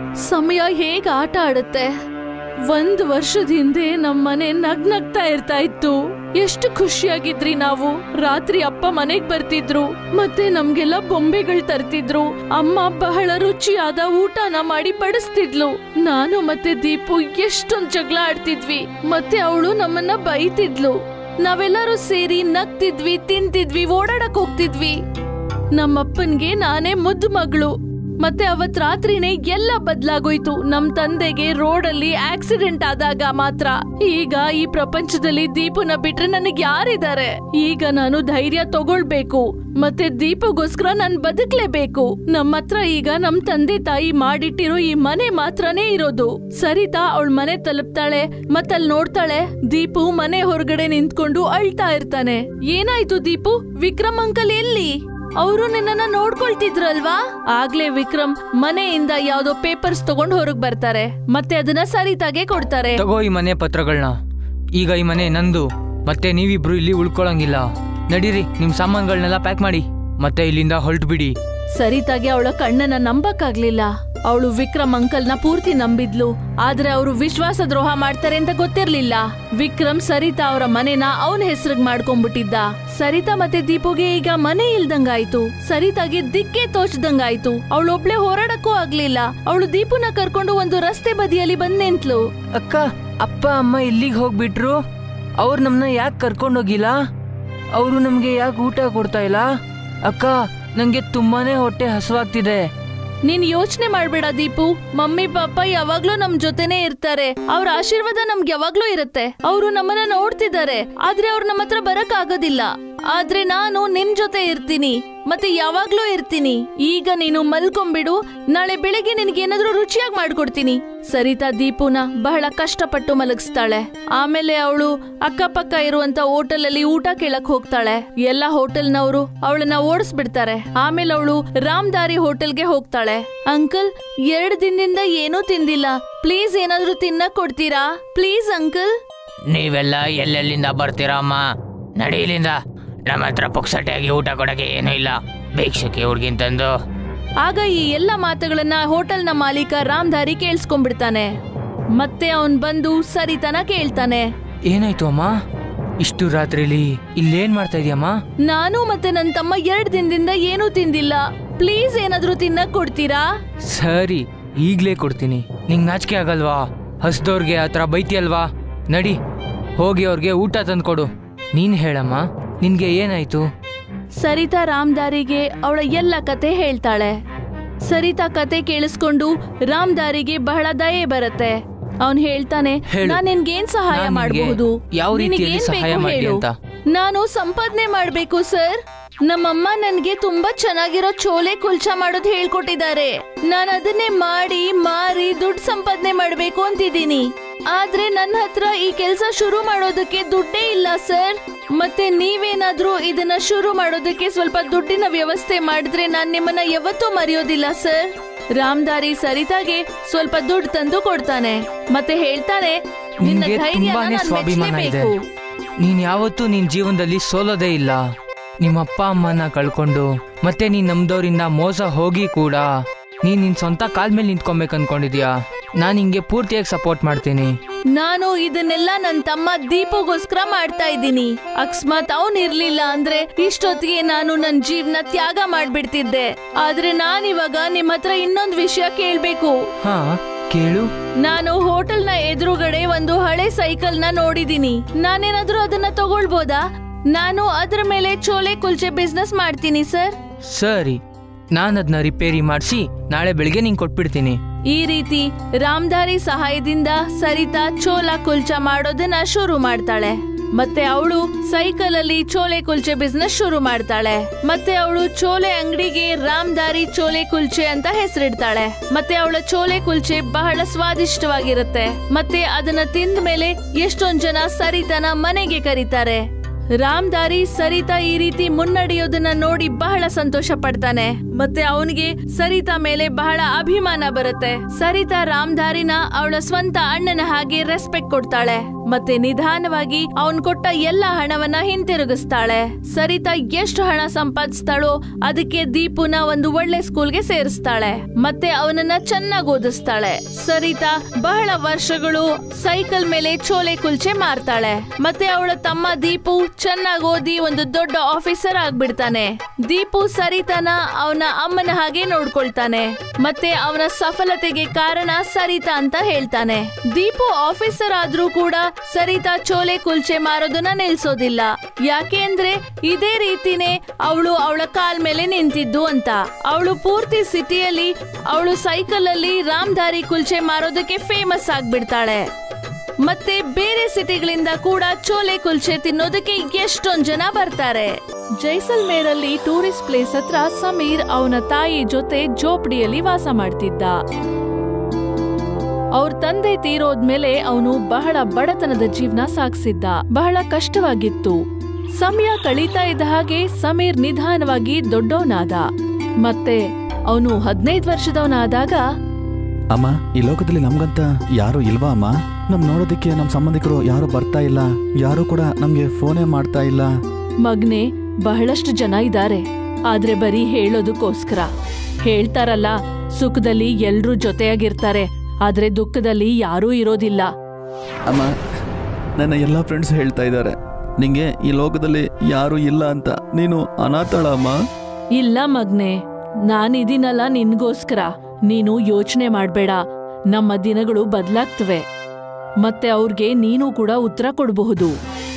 ಸಮಯ ಹೇಗ್ ಆಟ ಆಡುತ್ತೆ ಒಂದ್ ವರ್ಷದ ಹಿಂದೆ ನಮ್ಮನೆ ನಗ್ನಗ್ತಾ ಇರ್ತಾ ಇತ್ತು ಎಷ್ಟು ಖುಷಿಯಾಗಿದ್ರಿ ನಾವು ರಾತ್ರಿ ಅಪ್ಪ ಮನೆಗ್ ಬರ್ತಿದ್ರು ಮತ್ತೆ ನಮ್ಗೆಲ್ಲ ಬೊಂಬೆಗಳು ತರ್ತಿದ್ರು ಅಮ್ಮ ಬಹಳ ರುಚಿಯಾದ ಊಟನ ಮಾಡಿ ಬಡಿಸ್ತಿದ್ಲು ನಾನು ಮತ್ತೆ ದೀಪು ಎಷ್ಟೊಂದ್ ಜಗಳ ಆಡ್ತಿದ್ವಿ ಮತ್ತೆ ಅವಳು ನಮ್ಮನ್ನ ಬೈತಿದ್ಲು ನಾವೆಲ್ಲರೂ ಸೇರಿ ನಗ್ತಿದ್ವಿ ತಿಂತಿದ್ವಿ ಓಡಾಡಕ್ ಹೋಗ್ತಿದ್ವಿ ನಮ್ಮಪ್ಪನ್ಗೆ ನಾನೇ ಮುದ್ದು ಮಗಳು ಮತ್ತೆ ಅವತ್ ರಾತ್ರಿನೇ ಎಲ್ಲ ಬದ್ಲಾಗೋಯ್ತು ನಮ್ ತಂದೆಗೆ ರೋಡಲ್ಲಿ ಆಕ್ಸಿಡೆಂಟ್ ಆದಾಗ ಮಾತ್ರ ಈಗ ಈ ಪ್ರಪಂಚದಲ್ಲಿ ದೀಪನ ಬಿಟ್ರೆ ನನಗ್ ಯಾರಿದ್ದಾರೆ ಈಗ ನಾನು ಧೈರ್ಯ ತಗೊಳ್ಬೇಕು ಮತ್ತೆ ದೀಪಗೋಸ್ಕರ ನಾನ್ ಬದುಕ್ಲೇಬೇಕು ನಮ್ಮ ಹತ್ರ ಈಗ ನಮ್ ತಂದೆ ತಾಯಿ ಮಾಡಿಟ್ಟಿರೋ ಈ ಮನೆ ಮಾತ್ರನೇ ಇರೋದು ಸರಿತಾ ಅವಳ ಮನೆ ತಲುಪ್ತಾಳೆ ಮತ್ತಲ್ಲಿ ನೋಡ್ತಾಳೆ ದೀಪು ಮನೆ ಹೊರಗಡೆ ನಿಂತ್ಕೊಂಡು ಅಳ್ತಾ ಇರ್ತಾನೆ ಏನಾಯ್ತು ದೀಪು ವಿಕ್ರಮ್ ಅಂಕಲ್ ಎಲ್ಲಿ ಅವರು ನಿನ್ನನ್ನ ನೋಡ್ಕೊಳ್ತಿದ್ರಲ್ವಾ ಆಗ್ಲೇ ವಿಕ್ರಮ್ ಮನೆಯಿಂದ ಯಾವ್ದೋ ಪೇಪರ್ಸ್ ತಗೊಂಡ್ ಹೊರಗ್ ಬರ್ತಾರೆ ಮತ್ತೆ ಅದನ್ನ ಸರಿತಾಗೆ ಕೊಡ್ತಾರೆ ತಗೋ ಈ ಮನೆ ಪತ್ರಗಳನ್ನ ಈಗ ಈ ಮನೆ ನಂದು ಮತ್ತೆ ನೀವಿಬ್ರು ಇಲ್ಲಿ ಉಳ್ಕೊಳಂಗಿಲ್ಲ ನಡೀರಿ ನಿಮ್ ಸಾಮಾನ್ಗಳನ್ನೆಲ್ಲ ಪ್ಯಾಕ್ ಮಾಡಿ ಮತ್ತೆ ಇಲ್ಲಿಂದ ಹೊಲ್ಟ್ ಬಿಡಿ ಸರಿತಾಗೆ ಅವಳ ಕಣ್ಣನ್ನ ನಂಬಕ್ಕಾಗ್ಲಿಲ್ಲ ಅವಳು ವಿಕ್ರಮ್ ಅಂಕಲ್ನ ಪೂರ್ತಿ ನಂಬಿದ್ಲು ಆದ್ರೆ ಅವರು ವಿಶ್ವಾಸ ದ್ರೋಹ ಮಾಡ್ತಾರೆ ಅಂತ ಗೊತ್ತಿರ್ಲಿಲ್ಲ ವಿಕ್ರಮ್ ಸರಿತಾ ಅವರ ಮನೆನ ಅವನ ಹೆಸರಿಗೆ ಮಾಡ್ಕೊಂಡ್ಬಿಟ್ಟಿದ್ದ ಸರಿತಾ ಮತ್ತೆ ದೀಪುಗೆ ಈಗ ಮನೆ ಇಲ್ದಂಗಾಯ್ತು ಸರಿತಾಗೆ ದಿಕ್ಕೆ ತೋಚ್ದಂಗಾಯ್ತು ಅವಳೊಬ್ಳೆ ಹೋರಾಡಕ್ಕೂ ಆಗ್ಲಿಲ್ಲ ಅವಳು ದೀಪುನ ಕರ್ಕೊಂಡು ಒಂದು ರಸ್ತೆ ಬದಿಯಲ್ಲಿ ಬಂದ್ ನಿಂತ್ಲು ಅಕ್ಕ ಅಪ್ಪ ಅಮ್ಮ ಇಲ್ಲಿಗೆ ಹೋಗ್ಬಿಟ್ರು ಅವ್ರು ನಮ್ಮನ್ನ ಯಾಕೆ ಕರ್ಕೊಂಡೋಗಿಲ್ಲ ಅವರು ನಮಗೆ ಯಾಕೆ ಊಟ ಕೊಡ್ತಾ ಇಲ್ಲ ಅಕ್ಕ ನಂಗೆ ತುಂಬಾನೇ ಹೊಟ್ಟೆ ಹಸುವಾಗ್ತಿದೆ ನೀನ್ ಯೋಚನೆ ಮಾಡ್ಬೇಡ ದೀಪು ಮಮ್ಮಿ ಪಾಪ ಯಾವಾಗ್ಲೂ ನಮ್ ಜೊತೆನೆ ಇರ್ತಾರೆ ಅವ್ರ ಆಶೀರ್ವಾದ ನಮ್ಗೆ ಯಾವಾಗ್ಲೂ ಇರುತ್ತೆ ಅವರು ನಮ್ಮನ್ನ ನೋಡ್ತಿದ್ದಾರೆ ಆದ್ರೆ ಅವ್ರು ನಮ್ಮ ಹತ್ರ ಬರಕ್ ಆಗೋದಿಲ್ಲ ಆದ್ರೆ ನಾನು ನಿನ್ ಜೊತೆ ಇರ್ತೀನಿ ಮತ್ತೆ ಯಾವಾಗ್ಲೂ ಇರ್ತೀನಿ ಈಗ ನೀನು ಮಲ್ಕೊಂಬಿಡು ನಾಳೆ ಬೆಳಿಗ್ಗೆ ನಿನ್ಗೇನಾದ್ರೂ ರುಚಿಯಾಗಿ ಮಾಡ್ಕೊಡ್ತೀನಿ ಸರಿತಾ ದೀಪುನ ಬಹಳ ಕಷ್ಟಪಟ್ಟು ಮಲಗಿಸ್ತಾಳೆ ಆಮೇಲೆ ಅವಳು ಅಕ್ಕಪಕ್ಕ ಇರುವಂತ ಹೋಟೆಲ್ ಅಲ್ಲಿ ಊಟ ಕೇಳಕ್ ಹೋಗ್ತಾಳೆ ಎಲ್ಲ ಹೋಟೆಲ್ನವರು ಅವಳನ್ನ ಓಡಿಸ್ಬಿಡ್ತಾರೆ ಆಮೇಲೆ ಅವಳು ರಾಮ್ದಾರಿ ಹೋಟೆಲ್ಗೆ ಹೋಗ್ತಾಳೆ ಅಂಕಲ್ ಎರಡ್ ದಿನದಿಂದ ಏನೂ ತಿಂದಿಲ್ಲ ಪ್ಲೀಸ್ ಏನಾದ್ರೂ ತಿನ್ನಕ್ ಕೊಡ್ತೀರಾ ಪ್ಲೀಸ್ ಅಂಕಲ್ ನೀವೆಲ್ಲ ಎಲ್ಲೆಲ್ಲಿಂದ ಬರ್ತೀರಾ ಅಮ್ಮ ನಡಿ ಇಲ್ಲಿಂದ ನಮ್ಮ ಹತ್ರ ಪುಕ್ಸಟೆಯಾಗಿ ಊಟ ಕೊಡಕ್ಕೆ ಏನೂ ಇಲ್ಲ ಭಿಕ್ಷಕ್ಕೆ ಹುಡ್ಗಿನ್ ತಂದು ಆಗ ಈ ಎಲ್ಲ ಮಾತುಗಳನ್ನ ಹೋಟೆಲ್ನ ಮಾಲೀಕ ರಾಮ್ದಾರಿ ಕೇಳಿಸ್ಕೊಂಡ್ಬಿಡ್ತಾನೆ ಮತ್ತೆ ಅವನ್ ಬಂದು ಸರಿತನ ಕೇಳ್ತಾನೆ ಏನಾಯ್ತು ಅಮ್ಮ ಇಷ್ಟು ರಾತ್ರಿಲಿ ಇಲ್ಲೇನ್ ಮಾಡ್ತಾ ಇದೀಯಮ್ಮ ನಾನು ಮತ್ತೆ ನನ್ ತಮ್ಮ ಎರಡ್ ದಿನದಿಂದ ಏನೂ ತಿಂದಿಲ್ಲ ಪ್ಲೀಸ್ ಏನಾದ್ರೂ ತಿನ್ನಕ್ ಕೊಡ್ತೀರಾ ಸರಿ ಈಗ್ಲೇ ಕೊಡ್ತೀನಿ ನಿಂಗ್ ನಾಚಿಕೆ ಆಗಲ್ವಾ ಹಸ್ದವ್ರಿಗೆ ಆ ಥರ ಬೈತಿಯಲ್ವಾ ನಡಿ ಹೋಗಿ ಅವ್ರಿಗೆ ಊಟ ತಂದ್ಕೊಡು ನೀನ್ ಹೇಳಮ್ಮ ನಿನ್ಗೆ ಏನಾಯ್ತು ಸರಿತಾ ರಾಮ್ದಾರಿಗೆ ಅವಳ ಎಲ್ಲ ಕತೆ ಹೇಳ್ತಾಳೆ ಸರಿತಾ ಕತೆ ಕೇಳಿಸ್ಕೊಂಡು ರಾಮ್ದಾರಿಗೆ ಬಹಳ ದಯೆ ಬರುತ್ತೆ ಅವನ್ ಹೇಳ್ತಾನೆ ಹೇಳು. ನಾನ್ ನಿನ್ಗೇನ್ ಸಹಾಯ ನಾನ್ ನಿನ್ಗೆ ಮಾಡಬಹುದು ಯಾವ ರೀತಿಯಲ್ಲಿ ಸಹಾಯ ಮಾಡ್ಲಿ ಅಂತ? ನಾನು ಸಂಪಾದನೆ ಮಾಡ್ಬೇಕು ಸರ್ ನಮ್ಮಮ್ಮ ನನ್ಗೆ ತುಂಬಾ ಚೆನ್ನಾಗಿರೋ ಚೋಲೆ ಕುಲ್ಚಾ ಮಾಡೋದ್ ಹೇಳ್ಕೊಟ್ಟಿದ್ದಾರೆ ನಾನು ಅದನ್ನೇ ಮಾಡಿ ಮಾರಿ ದುಡ್ಡು ಸಂಪಾದನೆ ಮಾಡ್ಬೇಕು ಅಂತಿದ್ದೀನಿ ಆದ್ರೆ ನನ್ನ ಹತ್ರ ಈ ಕೆಲಸ ಶುರು ಮಾಡೋದಕ್ಕೆ ದುಡ್ಡೇ ಇಲ್ಲ ಸರ್ ಮತ್ತೆ ನೀವೇನಾದ್ರೂ ಇದನ್ನ ಶುರು ಮಾಡೋದಕ್ಕೆ ಸ್ವಲ್ಪ ದುಡ್ಡಿನ ವ್ಯವಸ್ಥೆ ಮಾಡಿದ್ರೆ ನಾನ್ ನಿಮ್ಮನ್ನ ಯಾವತ್ತೂ ಮರೆಯೋದಿಲ್ಲ ಸರ್ ರಾಮ್ದಾರಿ ಸರಿತಾಗೆ ಸ್ವಲ್ಪ ದುಡ್ಡು ತಂದು ಕೊಡ್ತಾನೆ ಮತ್ತೆ ಹೇಳ್ತಾನೆ ನಿನ್ನ ನಿನ್ಗೆ ಧೈರ್ಯನ ತುಂಬಾನೇ ನಾನ್ ಸ್ವಾಭಿಮಾನ ಇದೆ ಮೆಚ್ಲೇಬೇಕು ನೀನ್ ಯಾವತ್ತೂ ನಿನ್ ಜೀವನದಲ್ಲಿ ಸೋಲೋದೇ ಇಲ್ಲ ನಿಮ್ಮ ಅಪ್ಪ ಅಮ್ಮನ ಕಳ್ಕೊಂಡು ಮತ್ತೆ ನೀನ್ ನಮ್ದವ್ರಿಂದ ಮೋಸ ಹೋಗಿ ಕೂಡ ನೀನ್ ನಿನ್ ಸ್ವಂತ ಕಾಲ್ ಮೇಲೆ ನಿಂತ್ಕೊಬೇಕು ಅನ್ಕೊಂಡಿದ್ಯಾ ನಾನ್ ಹಿಂಗೆ ಪೂರ್ತಿಯಾಗಿ ಸಪೋರ್ಟ್ ಮಾಡ್ತೀನಿ ನಾನು ಇದನ್ನೆಲ್ಲ ನನ್ನ ತಮ್ಮ ದೀಪಗೋಸ್ಕರ ಮಾಡ್ತಾ ಇದ್ದೀನಿ ಅಕಸ್ಮಾತ್ ಅವನ್ ಇರ್ಲಿಲ್ಲ ಅಂದ್ರೆ ಇಷ್ಟೊತ್ತಿಗೆ ನಾನು ನನ್ನ ಜೀವನ ತ್ಯಾಗ ಮಾಡ್ಬಿಡ್ತಿದ್ದೆ ಆದ್ರೆ ನಾನಿವಾಗ ನಿಮ್ ಹತ್ರ ಇನ್ನೊಂದ್ ವಿಷಯ ಕೇಳ್ಬೇಕು ಹಾ ಕೇಳು ನಾನು ಹೋಟೆಲ್ನ ಎದುರುಗಡೆ ಒಂದು ಹಳೆ ಸೈಕಲ್ ನ ನೋಡಿದೀನಿ ನಾನೇನಾದ್ರೂ ಅದನ್ನ ತಗೊಳ್ಬೋದಾ ನಾನು ಅದ್ರ ಮೇಲೆ ಚೋಲೆ ಕುಲ್ಚೆ ಬಿಸ್ನೆಸ್ ಮಾಡ್ತೀನಿ ಸರ್ ಸರಿ ನಾನು ಅದನ್ನ ರಿಪೇರಿ ಮಾಡಿಸಿ ನಾಳೆ ಬೆಳಿಗ್ಗೆ ನಿಂಗೆ ಕೊಟ್ಬಿಡ್ತೀನಿ ಈ ರೀತಿ ರಾಮ್ದಾರಿ ಸಹಾಯದಿಂದ ಸರಿತಾ ಚೋಲಾ ಕುಲ್ಚಾ ಮಾಡೋದನ್ನ ಶುರು ಮಾಡ್ತಾಳೆ ಮತ್ತೆ ಅವಳು ಸೈಕಲ್ ಅಲ್ಲಿ ಚೋಲೆ ಕುಲ್ಚೆ ಬಿಸ್ನೆಸ್ ಶುರು ಮಾಡ್ತಾಳೆ ಮತ್ತೆ ಅವಳು ಚೋಲೆ ಅಂಗಡಿಗೆ ರಾಮ್ದಾರಿ ಚೋಲೆ ಕುಲ್ಚೆ ಅಂತ ಹೆಸರಿಡ್ತಾಳೆ ಮತ್ತೆ ಅವಳ ಚೋಲೆ ಕುಲ್ಚೆ ಬಹಳ ಸ್ವಾದಿಷ್ಟವಾಗಿರುತ್ತೆ ಮತ್ತೆ ಅದನ್ನ ತಿಂದ ಮೇಲೆ ಎಷ್ಟೊಂದ್ ಜನ ಸರಿತನ ಮನೆಗೆ ಕರೀತಾರೆ ರಾಮ್ದಾರಿ ಸರಿತಾ ಈ ರೀತಿ ಮುನ್ನಡೆಯೋದನ್ನ ನೋಡಿ ಬಹಳ ಸಂತೋಷ ಪಡ್ತಾನೆ ಮತ್ತೆ ಅವನಿಗೆ ಸರಿತಾ ಮೇಲೆ ಬಹಳ ಅಭಿಮಾನ ಬರುತ್ತೆ ಸರಿತಾ ರಾಮ್ದಾರಿನ ಅವಳ ಸ್ವಂತ ಅಣ್ಣನ ಹಾಗೆ ರೆಸ್ಪೆಕ್ಟ್ ಕೊಡ್ತಾಳೆ ಮತ್ತೆ ನಿಧಾನವಾಗಿ ಅವನ್ ಕೊಟ್ಟ ಎಲ್ಲ ಹಣವನ್ನ ಹಿಂತಿರುಗಿಸ್ತಾಳೆ ಸರಿತಾ ಎಷ್ಟು ಹಣ ಸಂಪಾದಿಸ್ತಾಳೋ ಅದಕ್ಕೆ ದೀಪುನ ಒಂದು ಒಳ್ಳೆ ಸ್ಕೂಲ್ಗೆ ಸೇರಿಸ್ತಾಳೆ ಮತ್ತೆ ಅವನನ್ನ ಚೆನ್ನಾಗಿ ಓದಿಸ್ತಾಳೆ ಸರಿತಾ ಬಹಳ ವರ್ಷಗಳು ಸೈಕಲ್ ಮೇಲೆ ಚೋಲೆ ಕುಲ್ಚೆ ಮಾರ್ತಾಳೆ ಮತ್ತೆ ಅವಳ ತಮ್ಮ ದೀಪು ಚೆನ್ನಾಗಿ ಓದಿ ಒಂದು ದೊಡ್ಡ ಆಫೀಸರ್ ಆಗ್ಬಿಡ್ತಾನೆ ದೀಪು ಸರಿತಾನ ಅವನ ಅಮ್ಮನ ಹಾಗೆ ನೋಡ್ಕೊಳ್ತಾನೆ ಮತ್ತೆ ಅವನ ಸಫಲತೆಗೆ ಕಾರಣ ಸರಿತಾ ಅಂತ ಹೇಳ್ತಾನೆ ದೀಪು ಆಫೀಸರ್ ಆದ್ರೂ ಕೂಡ ಸರಿತಾ ಚೋಲೆ ಕುಲ್ಚೆ ಮಾರೋದನ್ನ ನಿಲ್ಸೋದಿಲ್ಲ ಯಾಕೆ ಅಂದ್ರೆ ಇದೇ ರೀತಿನೇ ಅವಳು ಅವಳ ಕಾಲ್ ಮೇಲೆ ನಿಂತಿದ್ದು ಅಂತ ಅವಳು ಪೂರ್ತಿ ಸಿಟಿಯಲ್ಲಿ ಅವಳು ಸೈಕಲ್ ಅಲ್ಲಿ ರಾಮ್ಧಾರಿ ಕುಲ್ಚೆ ಮಾರೋದಕ್ಕೆ ಫೇಮಸ್ ಆಗ್ಬಿಡ್ತಾಳೆ ಮತ್ತೆ ಬೇರೆ ಸಿಟಿಗಳಿಂದ ಕೂಡ ಚೋಲೆ ಕುಲ್ಚೆ ತಿನ್ನೋದಕ್ಕೆ ಎಷ್ಟೊಂದ್ ಜನ ಬರ್ತಾರೆ ಜೈಸಲ್ಮೇರ್ ಅಲ್ಲಿ ಟೂರಿಸ್ಟ್ ಪ್ಲೇಸ್ ಹತ್ರ ಸಮೀರ್ ಅವನ ತಾಯಿ ಜೊತೆ ಜೋಪಡಿಯಲ್ಲಿ ವಾಸ ಮಾಡ್ತಿದ್ದ ಅವ್ರ ತಂದೆ ತೀರೋದ್ಮೇಲೆ ಅವನು ಬಹಳ ಬಡತನದ ಜೀವನ ಸಾಗಿಸಿದ್ದ ಬಹಳ ಕಷ್ಟವಾಗಿತ್ತು ಸಮಯ ಕಳೀತಾ ಇದ್ದ ಹಾಗೆ ಸಮೀರ್ ನಿಧಾನವಾಗಿ ದೊಡ್ಡವನಾದ ಮತ್ತೆ ಅವನು ಹದಿನೈದು ವರ್ಷದವನಾದಾಗ ಅಮ್ಮ ಈ ಲೋಕದಲ್ಲಿ ನಮ್ಗಂತ ಯಾರು ಇಲ್ವಾ ಅಮ್ಮ ನಮ್ ನೋಡೋದಕ್ಕೆ ನಮ್ ಸಂಬಂಧಿಕರು ಯಾರು ಬರ್ತಾ ಇಲ್ಲ ಯಾರು ಕೂಡ ನಮ್ಗೆ ಫೋನೇ ಮಾಡ್ತಾ ಇಲ್ಲ ಮಗ್ನೆ ಬಹಳಷ್ಟು ಜನ ಇದ್ದಾರೆ ಆದ್ರೆ ಬರೀ ಹೇಳೋದಕ್ಕೋಸ್ಕರ ಹೇಳ್ತಾರಲ್ಲ ಸುಖದಲ್ಲಿ ಎಲ್ರೂ ಜೊತೆಯಾಗಿರ್ತಾರೆ ಆದ್ರೆ ದುಃಖದಲ್ಲಿ ಯಾರೂ ಇರೋದಿಲ್ಲ ಅಮ್ಮ ನನ್ನ ಎಲ್ಲ ಫ್ರೆಂಡ್ಸ್ ಹೇಳ್ತಾ ಇದ್ದಾರೆ ನಿಂಗೆ ಈ ಲೋಕದಲ್ಲಿ ಯಾರು ಇಲ್ಲ ಅಂತ ನೀನು ಅನಾಥಳ ಅಮ್ಮ ಇಲ್ಲ ಮಗ್ನೆ ನಾನಿದೀನಲ್ಲ ನಿನ್ಗೋಸ್ಕರ ನೀನು ಯೋಚನೆ ಮಾಡ್ಬೇಡ ನಮ್ಮ ದಿನಗಳು ಬದಲಾಗ್ತವೆ ಮತ್ತೆ ಅವ್ರಿಗೆ ನೀನು ಕೂಡ ಉತ್ತರ ಕೊಡಬಹುದು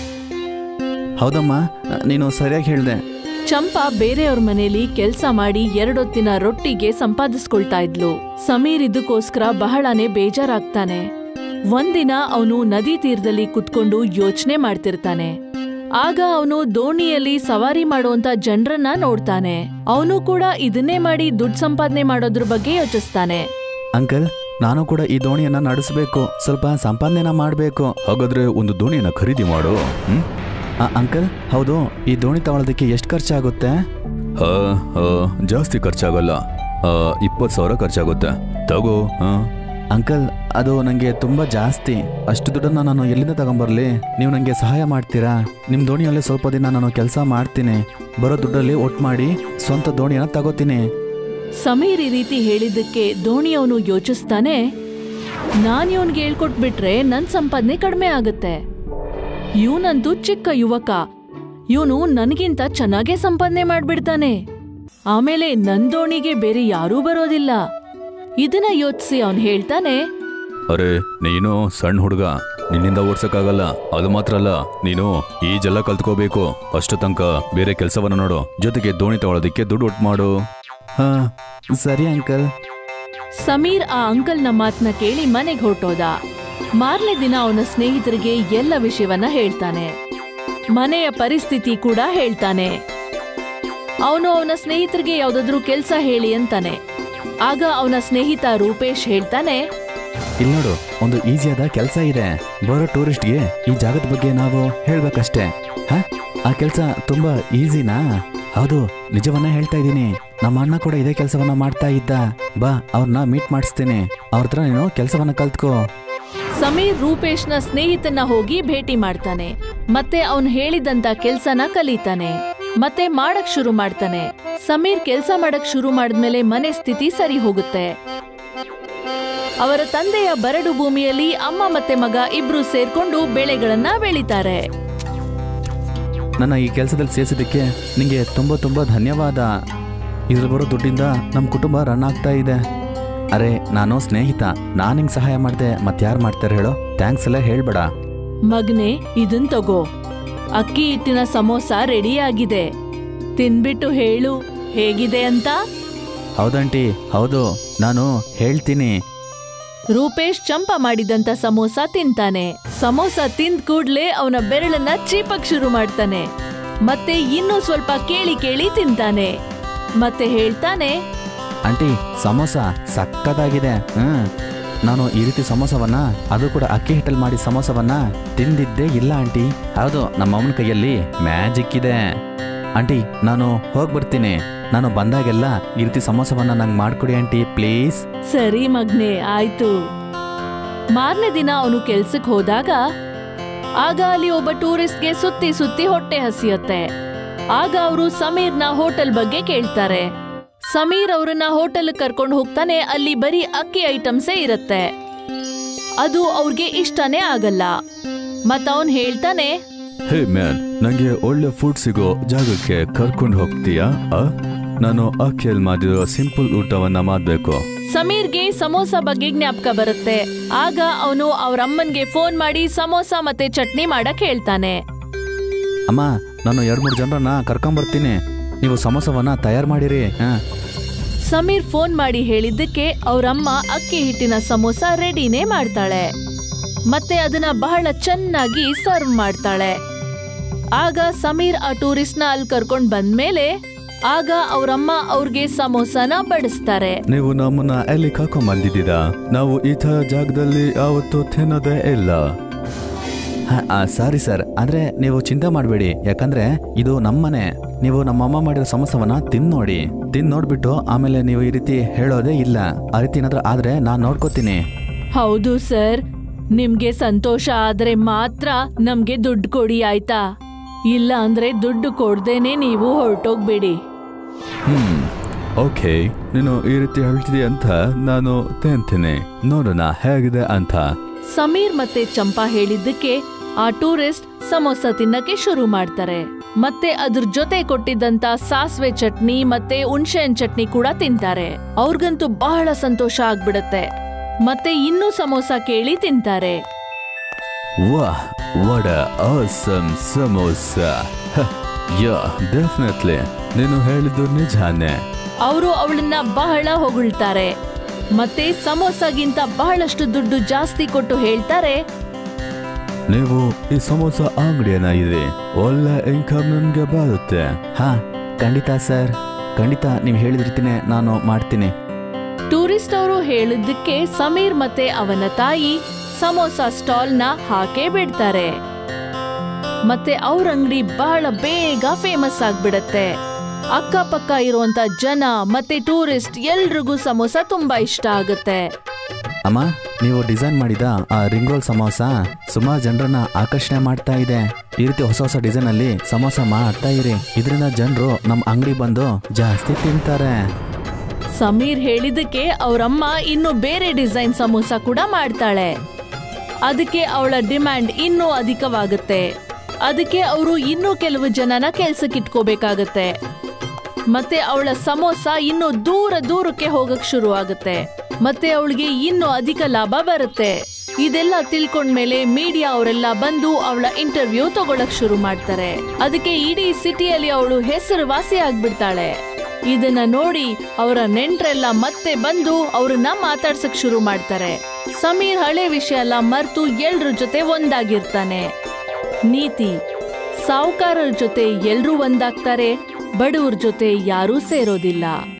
ಹೌದಮ್ಮ ನೀನು ಸರಿಯಾಗಿ ಹೇಳ್ದೆ ಚಂಪಾ ಬೇರೆಯವ್ರ ಮನೇಲಿ ಕೆಲ್ಸ ಮಾಡಿ ಎರಡೊತ್ತಿನ ರೊಟ್ಟಿಗೆ ಸಂಪಾದಿಸ್ಕೊಳ್ತಾ ಇದ್ಲು ಸಮೀರ್ ಇದಕ್ಕೋಸ್ಕರ ಬಹಳನೇ ಬೇಜಾರಾಗ್ತಾನೆ ಒಂದಿನ ಅವನು ನದಿ ತೀರದಲ್ಲಿ ಕುತ್ಕೊಂಡು ಯೋಚನೆ ಮಾಡ್ತಿರ್ತಾನೆ ಆಗ ಅವನು ದೋಣಿಯಲ್ಲಿ ಸವಾರಿ ಮಾಡುವಂತ ಜನರನ್ನ ನೋಡ್ತಾನೆ ಅವನು ಕೂಡ ಇದನ್ನೇ ಮಾಡಿ ದುಡ್ಡು ಸಂಪಾದನೆ ಮಾಡೋದ್ರ ಬಗ್ಗೆ ಯೋಚಿಸ್ತಾನೆ ಅಂಕಲ್ ನಾನು ಕೂಡ ಈ ದೋಣಿಯನ್ನ ನಡೆಸಬೇಕು ಸ್ವಲ್ಪ ಸಂಪಾದನೆನ ಮಾಡಬೇಕು ಹಾಗಾದ್ರೆ ಒಂದು ದೋಣಿಯನ್ನ ಖರೀದಿ ಮಾಡು ಹ್ಮ್ ಅಂಕಲ್ ಹೌದು ಈ ದೋಣಿ ತಗೊಳ್ಳೋದಕ್ಕೆ ಎಷ್ಟು ಖರ್ಚಾಗುತ್ತೆ ಜಾಸ್ತಿ ಖರ್ಚಾಗಲ್ಲ ಇಪ್ಪತ್ತು ಸಾವಿರ ಖರ್ಚಾಗುತ್ತೆ ತಗೋ ಅಂಕಲ್ ಅದು ನನಗೆ ತುಂಬಾ ಜಾಸ್ತಿ ಅಷ್ಟು ದುಡ್ಡನ್ನ ನಾನು ಎಲ್ಲಿಂದ ತಗೊಂಬರ್ಲಿ ನೀವು ನನಗೆ ಸಹಾಯ ಮಾಡ್ತೀರಾ ನಿಮ್ಮ ದೋಣಿಯಲ್ಲಿ ಸ್ವಲ್ಪ ದಿನ ನಾನು ಕೆಲಸ ಮಾಡ್ತೀನಿ ಬರೋ ದುಡ್ಡಲ್ಲಿ ಒಟ್ಟು ಮಾಡಿ ಸ್ವಂತ ದೋಣಿಯನ್ನ ತಗೋತೀನಿ ಸಮೀರ್ ಈ ರೀತಿ ಹೇಳಿದ್ದಕ್ಕೆ ದೋಣಿಯವನು ಯೋಚಿಸ್ತಾನೆ ನಾನ್ ಇವನ್ಗೆ ಹೇಳ್ಕೊಟ್ಬಿಟ್ರೆ ನನ್ ಸಂಪಾದನೆ ಕಡಿಮೆ ಆಗುತ್ತೆ ಇವನಂತೂ ಚಿಕ್ಕ ಯುವಕ ಇವನು ನನ್ಗಿಂತ ಚೆನ್ನಾಗೇ ಸಂಪಾದನೆ ಮಾಡ್ಬಿಡ್ತಾನೆ ಆಮೇಲೆ ನನ್ ದೋಣಿಗೆ ಬೇರೆ ಯಾರೂ ಬರೋದಿಲ್ಲ ಇದನ್ನ ಯೋಚಿಸಿ ಅವನ್ ಹೇಳ್ತಾನೆ ಅರೆ ನೀನು ಸಣ್ಣ ಹುಡುಗ ನಿನ್ನಿಂದ ಓಡ್ಸಕ್ಕಾಗಲ್ಲ ಅದು ಮಾತ್ರ ಅಲ್ಲ ನೀನು ಈಜೆಲ್ಲ ಕಲ್ತ್ಕೋಬೇಕು ಅಷ್ಟು ತನಕ ಬೇರೆ ಕೆಲಸವನ್ನ ನೋಡು ಜೊತೆಗೆ ದೋಣಿ ತಗೊಳ್ಳೋದಕ್ಕೆ ದುಡ್ಡು ಒಟ್ಟು ಮಾಡು ಹಾ ಸರಿ ಅಂಕಲ್ ಸಮೀರ್ ಆ ಅಂಕಲ್ನ ಮಾತನ್ನ ಕೇಳಿ ಮನೆಗೆ ಹೊರಟೋದ ಮಾರನೇ ದಿನ ಅವನ ಸ್ನೇಹಿತರಿಗೆ ಎಲ್ಲ ವಿಷಯವನ್ನ ಹೇಳ್ತಾನೆ ಮನೆಯ ಪರಿಸ್ಥಿತಿ ಕೂಡ ಹೇಳ್ತಾನೆ ಅವನು ಅವನ ಸ್ನೇಹಿತರಿಗೆ ಯಾವ್ದಾದ್ರೂ ಕೆಲ್ಸ ಹೇಳಿ ಅಂತಾನೆ ಆಗ ಅವನ ಸ್ನೇಹಿತ ರೂಪೇಶ್ ಹೇಳ್ತಾನೆ ಇಲ್ಲಿ ನೋಡು ಒಂದು ಈಸಿಯಾದ ಕೆಲಸ ಇದೆ ಬರೋ ಟೂರಿಸ್ಟ್ಗೆ ಈ ಜಾಗದ ಬಗ್ಗೆ ನಾವು ಹೇಳ್ಬೇಕಷ್ಟೇ ಹ ಆ ಕೆಲಸ ತುಂಬಾ ಈಸಿನಾ ಹೌದು ನಿಜವನ್ನ ಹೇಳ್ತಾ ಇದ್ದೀನಿ ನಮ್ಮ ಅಣ್ಣ ಕೂಡ ಇದೇ ಕೆಲಸವನ್ನ ಮಾಡ್ತಾ ಇದ್ದ ಬಾ ಅವ್ರನ್ನ ಮೀಟ್ ಮಾಡಿಸ್ತೀನಿ ಅವ್ರ ಹತ್ರ ನೀನು ಕೆಲಸವನ್ನ ಕಲ್ತ್ಕೋ ಸಮೀರ್ ರೂಪೇಶ್ನ ಸ್ನೇಹಿತನ ಹೋಗಿ ಭೇಟಿ ಮಾಡ್ತಾನೆ ಮತ್ತೆ ಅವನು ಹೇಳಿದಂತ ಕೆಲ್ಸನ ಕಲಿತಾನೆ ಮತ್ತೆ ಮಾಡಕ್ ಶುರು ಮಾಡ್ತಾನೆ ಸಮೀರ್ ಕೆಲ್ಸ ಮಾಡಕ್ ಶುರು ಮಾಡಿದ್ಮೇಲೆ ಮನೆ ಸ್ಥಿತಿ ಸರಿ ಹೋಗುತ್ತೆ ಅವರ ತಂದೆಯ ಬರಡು ಭೂಮಿಯಲ್ಲಿ ಅಮ್ಮ ಮತ್ತೆ ಮಗ ಇಬ್ರು ಸೇರ್ಕೊಂಡು ಬೆಳೆಗಳನ್ನ ಬೆಳಿತಾರೆ ನನ್ನ ಈ ಕೆಲಸದಲ್ಲಿ ಸೇರಿಸಿದ್ದಕ್ಕೆ ನಿಂಗೆ ತುಂಬ ತುಂಬ ಧನ್ಯವಾದ ಇದ್ರ ಬರೋ ದುಡ್ಡಿಂದ ನಮ್ಮ ಕುಟುಂಬ ರನ್ ಆಗ್ತಾ ಇದೆ ಅರೆ ನಾನು ಸ್ನೇಹಿತ ನಾನು ನಿಂಗೆ ಸಹಾಯ ಮಾಡಿದೆ ಮತ್ತಾರು ಮಾಡ್ತಾರೆ ಹೇಳೋ ಥ್ಯಾಂಕ್ಸ್ ಎಲ್ಲ ಹೇಳ್ಬೇಡ ಮಗ್ನೆ ಇದನ್ ತಗೋ ಅಕ್ಕಿ ಹಿಟ್ಟಿನ ಸಮೋಸ ರೆಡಿ ಆಗಿದೆ ತಿನ್ಬಿಟ್ಟು ಹೇಳು ಹೇಗಿದೆ ಅಂತ ಹೌದಂಟಿ ಹೌದು ನಾನು ಹೇಳ್ತೀನಿ ರೂಪೇಶ್ ಚಂಪ ಮಾಡಿದಂತ ಸಮೋಸ ತಿಂತಾನೆ ಸಮೋಸ ತಿಂದ್ ಕೂಡ್ಲೆ ಅವನ ಬೆರಳನ್ನ ಚೀಪಕ್ ಶುರು ಮಾಡ್ತಾನೆ ಮತ್ತೆ ಇನ್ನೂ ಸ್ವಲ್ಪ ಕೇಳಿ ಕೇಳಿ ತಿಂತಾನೆ ಮತ್ತೆ ಹೇಳ್ತಾನೆ ಆಂಟಿ ಸಮೋಸ ಸಕ್ಕತ್ತಾಗಿದೆ ಹ್ಮ್ ನಾನು ಈ ರೀತಿ ಸಮೋಸವನ್ನ ಅದು ಕೂಡ ಅಕ್ಕಿ ಹಿಟ್ಟಲ್ಲಿ ಮಾಡಿ ಸಮೋಸವನ್ನ ತಿಂದಿದ್ದೇ ಇಲ್ಲ ಆಂಟಿ ಹೌದು ನಮ್ಮ ಅಮ್ಮನ ಕೈಯಲ್ಲಿ ಮ್ಯಾಜಿಕ್ ಇದೆ ಆಂಟಿ ನಾನು ಹೋಗಿ ಬರ್ತೀನಿ ನಾನು ಬಂದಾಗೆಲ್ಲ ಈ ರೀತಿ ಸಮೋಸವನ್ನ ನಂಗೆ ಮಾಡ್ಕೊಡಿ ಆಂಟಿ ಪ್ಲೀಸ್ ಸರಿ ಮಗ್ನೆ ಆಯ್ತು ಮಾರನೇ ದಿನ ಅವನು ಕೆಲ್ಸಕ್ ಹೋದಾಗ ಆಗ ಅಲ್ಲಿ ಒಬ್ಬ ಟೂರಿಸ್ಟ್ಗೆ ಸುತ್ತಿ ಸುತ್ತಿ ಹೊಟ್ಟೆ ಹಸಿಯತ್ತೆ ಆಗ ಅವರು ಸಮೀರ್ನ ಹೋಟೆಲ್ ಬಗ್ಗೆ ಕೇಳ್ತಾರೆ ಸಮೀರ್ ಅವ್ರನ್ನ ಹೋಟೆಲ್ ಕರ್ಕೊಂಡು ಹೋಗ್ತಾನೆ ಅಲ್ಲಿ ಬರೀ ಅಕ್ಕಿ ಐಟಮ್ಸೇ ಇರತ್ತೆ ಅದು ಅವ್ರಿಗೆ ಇಷ್ಟನೇ ಆಗಲ್ಲ ಮತ್ತ ಅವನ್ ಹೇಳ್ತಾನೆ ಹೇ ಮ್ಯಾನ್ ನಂಗೆ ಒಳ್ಳೆ ಫುಡ್ ಸಿಗೋ ಜಾಗಕ್ಕೆ ಕರ್ಕೊಂಡು ಹೋಗ್ತೀಯಾ ಆ? ನಾನು ಅಕ್ಕಿಯಲ್ಲಿ ಮಾಡಿರೋ ಸಿಂಪಲ್ ಊಟವನ್ನ ಮಾಡ್ಬೇಕು ಸಮೀರ್ಗೆ ಸಮೋಸ ಬಗ್ಗೆ ಜ್ಞಾಪಕ ಬರುತ್ತೆ ಆಗ ಅವನು ಅವ್ರ ಅಮ್ಮನ್ಗೆ ಫೋನ್ ಮಾಡಿ ಸಮೋಸ ಮತ್ತೆ ಚಟ್ನಿ ಮಾಡಕ್ ಹೇಳ್ತಾನೆ ಅಮ್ಮ ನಾನು ಎರಡು ಮೂರು ಜನರನ್ನ ಕರ್ಕೊಂಬರ್ತೀನಿ ನೀವು ಸಮೋಸವನ್ನ ತಯಾರು ಮಾಡಿರಿ ಹಾ ಸಮೀರ್ ಫೋನ್ ಮಾಡಿ ಹೇಳಿದ್ದಕ್ಕೆ ಅವ್ರಮ್ಮ ಅಕ್ಕಿ ಹಿಟ್ಟಿನ ಸಮೋಸ ರೆಡಿನೇ ಮಾಡ್ತಾಳೆ ಮತ್ತೆ ಅದನ್ನ ಬಹಳ ಚೆನ್ನಾಗಿ ಸರ್ವ್ ಮಾಡ್ತಾಳೆ ಆಗ ಸಮೀರ್ ಆ ಟೂರಿಸ್ಟ್ನ ಅಲ್ಲಿ ಕರ್ಕೊಂಡ್ ಬಂದ್ಮೇಲೆ ಆಗ ಅವ್ರಮ್ಮ ಅವ್ರಿಗೆ ಸಮೋಸನ ಬಡಿಸ್ತಾರೆ ನೀವು ನಮ್ಮನ್ನ ಎಲ್ಲಿ ಕರ್ಕೊಂಡ್ ಬಂದಿದ್ದೀರಾ ನಾವು ಈ ಥರ ಜಾಗದಲ್ಲಿ ಯಾವತ್ತೂ ತಿನ್ನೋದೇ ಇಲ್ಲ ಸಾರಿ ಸರ್ ಅಂದ್ರೆ ನೀವು ಚಿಂತೆ ಮಾಡಬೇಡಿ ಯಾಕಂದ್ರೆ ಇದು ನಮ್ಮನೆ ನೀವು ನಮ್ಮಮ್ಮ ಮಾಡಿರೋ ಸಮೋಸವನ್ನ ತಿಂದ್ ನೋಡಿ ತಿಂದ್ ನೋಡ್ಬಿಟ್ಟು ಆಮೇಲೆ ನೀವು ಈ ರೀತಿ ಹೇಳೋದೇ ಇಲ್ಲ ಆ ರೀತಿ ಏನಾದ್ರೂ ಆದ್ರೆ ನಾನ್ ನೋಡ್ಕೋತೀನಿ ಹೌದು ಸರ್ ನಿಮ್ಗೆ ಸಂತೋಷ ಆದ್ರೆ ಮಾತ್ರ ನಮ್ಗೆ ದುಡ್ಡು ಕೊಡಿ ಆಯ್ತಾ ಇಲ್ಲ ಅಂದ್ರೆ ದುಡ್ಡು ಕೊಡ್ದೇನೆ ನೀವು ಹೊರಟೋಗ್ಬೇಡಿ ಹ್ಮ್ ಓಕೆ ನೀನು ಈ ರೀತಿ ಹೇಳ್ತಿದೀಯ ಅಂತ ನಾನು ತಿಂತೀನಿ ನೋಡೋಣ ಹೇಗಿದೆ ಅಂತ ಸಮೀರ್ ಮತ್ತೆ ಚಂಪಾ ಹೇಳಿದ್ದಕ್ಕೆ ಆ ಟೂರಿಸ್ಟ್ ಸಮೋಸ ತಿನ್ನಕ್ಕೆ ಶುರು ಮಾಡ್ತಾರೆ ಮತ್ತೆ ಅದ್ರ ಜೊತೆ ಕೊಟ್ಟಿದ್ದಂತ ಸಾಸ್ವೆ ಚಟ್ನಿ ಮತ್ತೆ ಹುಣ್ಸೆಹಣ್ಣ್ ಚಟ್ನಿ ಕೂಡ ತಿಂತಾರೆ ಅವ್ರಿಗಂತೂ ಬಹಳ ಸಂತೋಷ ಆಗ್ಬಿಡತ್ತೆ ಮತ್ತೆ ಇನ್ನೂ ಸಮೋಸ ಕೇಳಿ ತಿಂತಾರೆ ವಾಹ್ vada awesome samosa yeah definitely ನೀನು ಹೇಳಿದ್ದು ನಿಜಾನೇ ಅವರು ಅವಳನ್ನ ಬಹಳ ಹೊಗಳ್ತಾರೆ ಮತ್ತೆ ಸಮೋಸಗಿಂತ ಬಹಳಷ್ಟು ದುಡ್ಡು ಜಾಸ್ತಿ ಕೊಟ್ಟು ಹೇಳ್ತಾರೆ ನೀವು ಈ ಸಮೋಸ ಅಂಗಡಿಯನ್ನ ಇದೆ ಒಳ್ಳೆ ಇನ್ಕಮ್ ನನ್ಗೆ ಬರುತ್ತೆ ಹಾ ಖಂಡಿತ ಸರ್ ಖಂಡಿತ ನೀವು ಹೇಳಿದ ರೀತಿನೇ ನಾನು ಮಾಡ್ತೀನಿ ಟೂರಿಸ್ಟ್ ಅವರು ಹೇಳಿದ್ದಕ್ಕೆ ಸಮೀರ್ ಮತ್ತೆ ಅವನ ತಾಯಿ ಸಮೋಸ ಸ್ಟಾಲ್ನ ಹಾಕೇ ಬಿಡ್ತಾರೆ ಮತ್ತೆ ಅವ್ರ ಅಂಗಡಿ ಬಹಳ ಬೇಗ ಫೇಮಸ್ ಆಗ್ಬಿಡತ್ತೆ ಅಕ್ಕಪಕ್ಕ ಇರುವಂತ ಜನ ಮತ್ತೆ ಟೂರಿಸ್ಟ್ ಎಲ್ರಿಗೂ ಸಮೋಸ ತುಂಬಾ ಇಷ್ಟ ಆಗುತ್ತೆ ಅಮ್ಮ ನೀವು ಡಿಸೈನ್ ಮಾಡಿದ ಆ ರಿಂಗ್ ರೋಲ್ ಸಮೋಸ ಸುಮಾರು ಜನರನ್ನ ಆಕರ್ಷಣೆ ಮಾಡ್ತಾ ಇದೆ ಈ ರೀತಿ ಹೊಸ ಹೊಸ ಡಿಸೈನ್ ಅಲ್ಲಿ ಸಮೋಸ ಮಾಡ್ತಾ ಇರಿ ಇದರಿಂದ ಜನರು ನಮ್ಮ ಅಂಗಡಿ ಬಂದು ಜಾಸ್ತಿ ತಿಂತಾರೆ ಸಮೀರ್ ಹೇಳಿದ್ದಕ್ಕೆ ಅವರಮ್ಮ ಇನ್ನು ಬೇರೆ ಡಿಸೈನ್ ಸಮೋಸ ಕೂಡ ಮಾಡ್ತಾಳೆ ಅದಕ್ಕೆ ಅವಳ ಡಿಮ್ಯಾಂಡ್ ಇನ್ನೂ ಅಧಿಕವಾಗುತ್ತೆ ಅದಕ್ಕೆ ಅವರು ಇನ್ನೂ ಕೆಲವು ಜನನ ಕೆಲ್ಸಕ್ಕೆ ಇಟ್ಕೋಬೇಕಾಗತ್ತೆ ಮತ್ತೆ ಅವಳ ಸಮೋಸ ಇನ್ನು ದೂರ ದೂರಕ್ಕೆ ಹೋಗಕ್ ಶುರು ಆಗುತ್ತೆ ಮತ್ತೆ ಅವಳಿಗೆ ಇನ್ನೂ ಅಧಿಕ ಲಾಭ ಬರುತ್ತೆ ಇದೆಲ್ಲ ತಿಳ್ಕೊಂಡ್ಮೇಲೆ ಮೀಡಿಯಾ ಅವರೆಲ್ಲ ಬಂದು ಅವಳ ಇಂಟರ್ವ್ಯೂ ತಗೊಳಕ್ ಶುರು ಮಾಡ್ತಾರೆ ಅದಕ್ಕೆ ಇಡೀ ಸಿಟಿಯಲ್ಲಿ ಅವಳು ಹೆಸರುವಾಸಿ ಆಗ್ಬಿಡ್ತಾಳೆ ಇದನ್ನ ನೋಡಿ ಅವರ ನೆಂಟ್ರೆಲ್ಲ ಮತ್ತೆ ಬಂದು ಅವ್ರನ್ನ ಮಾತಾಡ್ಸಕ್ ಶುರು ಮಾಡ್ತಾರೆ ಸಮೀರ್ ಹಳೆ ವಿಷಯ ಎಲ್ಲ ಮರ್ತು ಎಲ್ರ ಜೊತೆ ಒಂದಾಗಿರ್ತಾನೆ ನೀತಿ ಸಾವುಕಾರರ ಜೊತೆ ಎಲ್ರೂ ಒಂದಾಗ್ತಾರೆ ಬಡವ್ರ ಜೊತೆ ಯಾರೂ ಸೇರೋದಿಲ್ಲ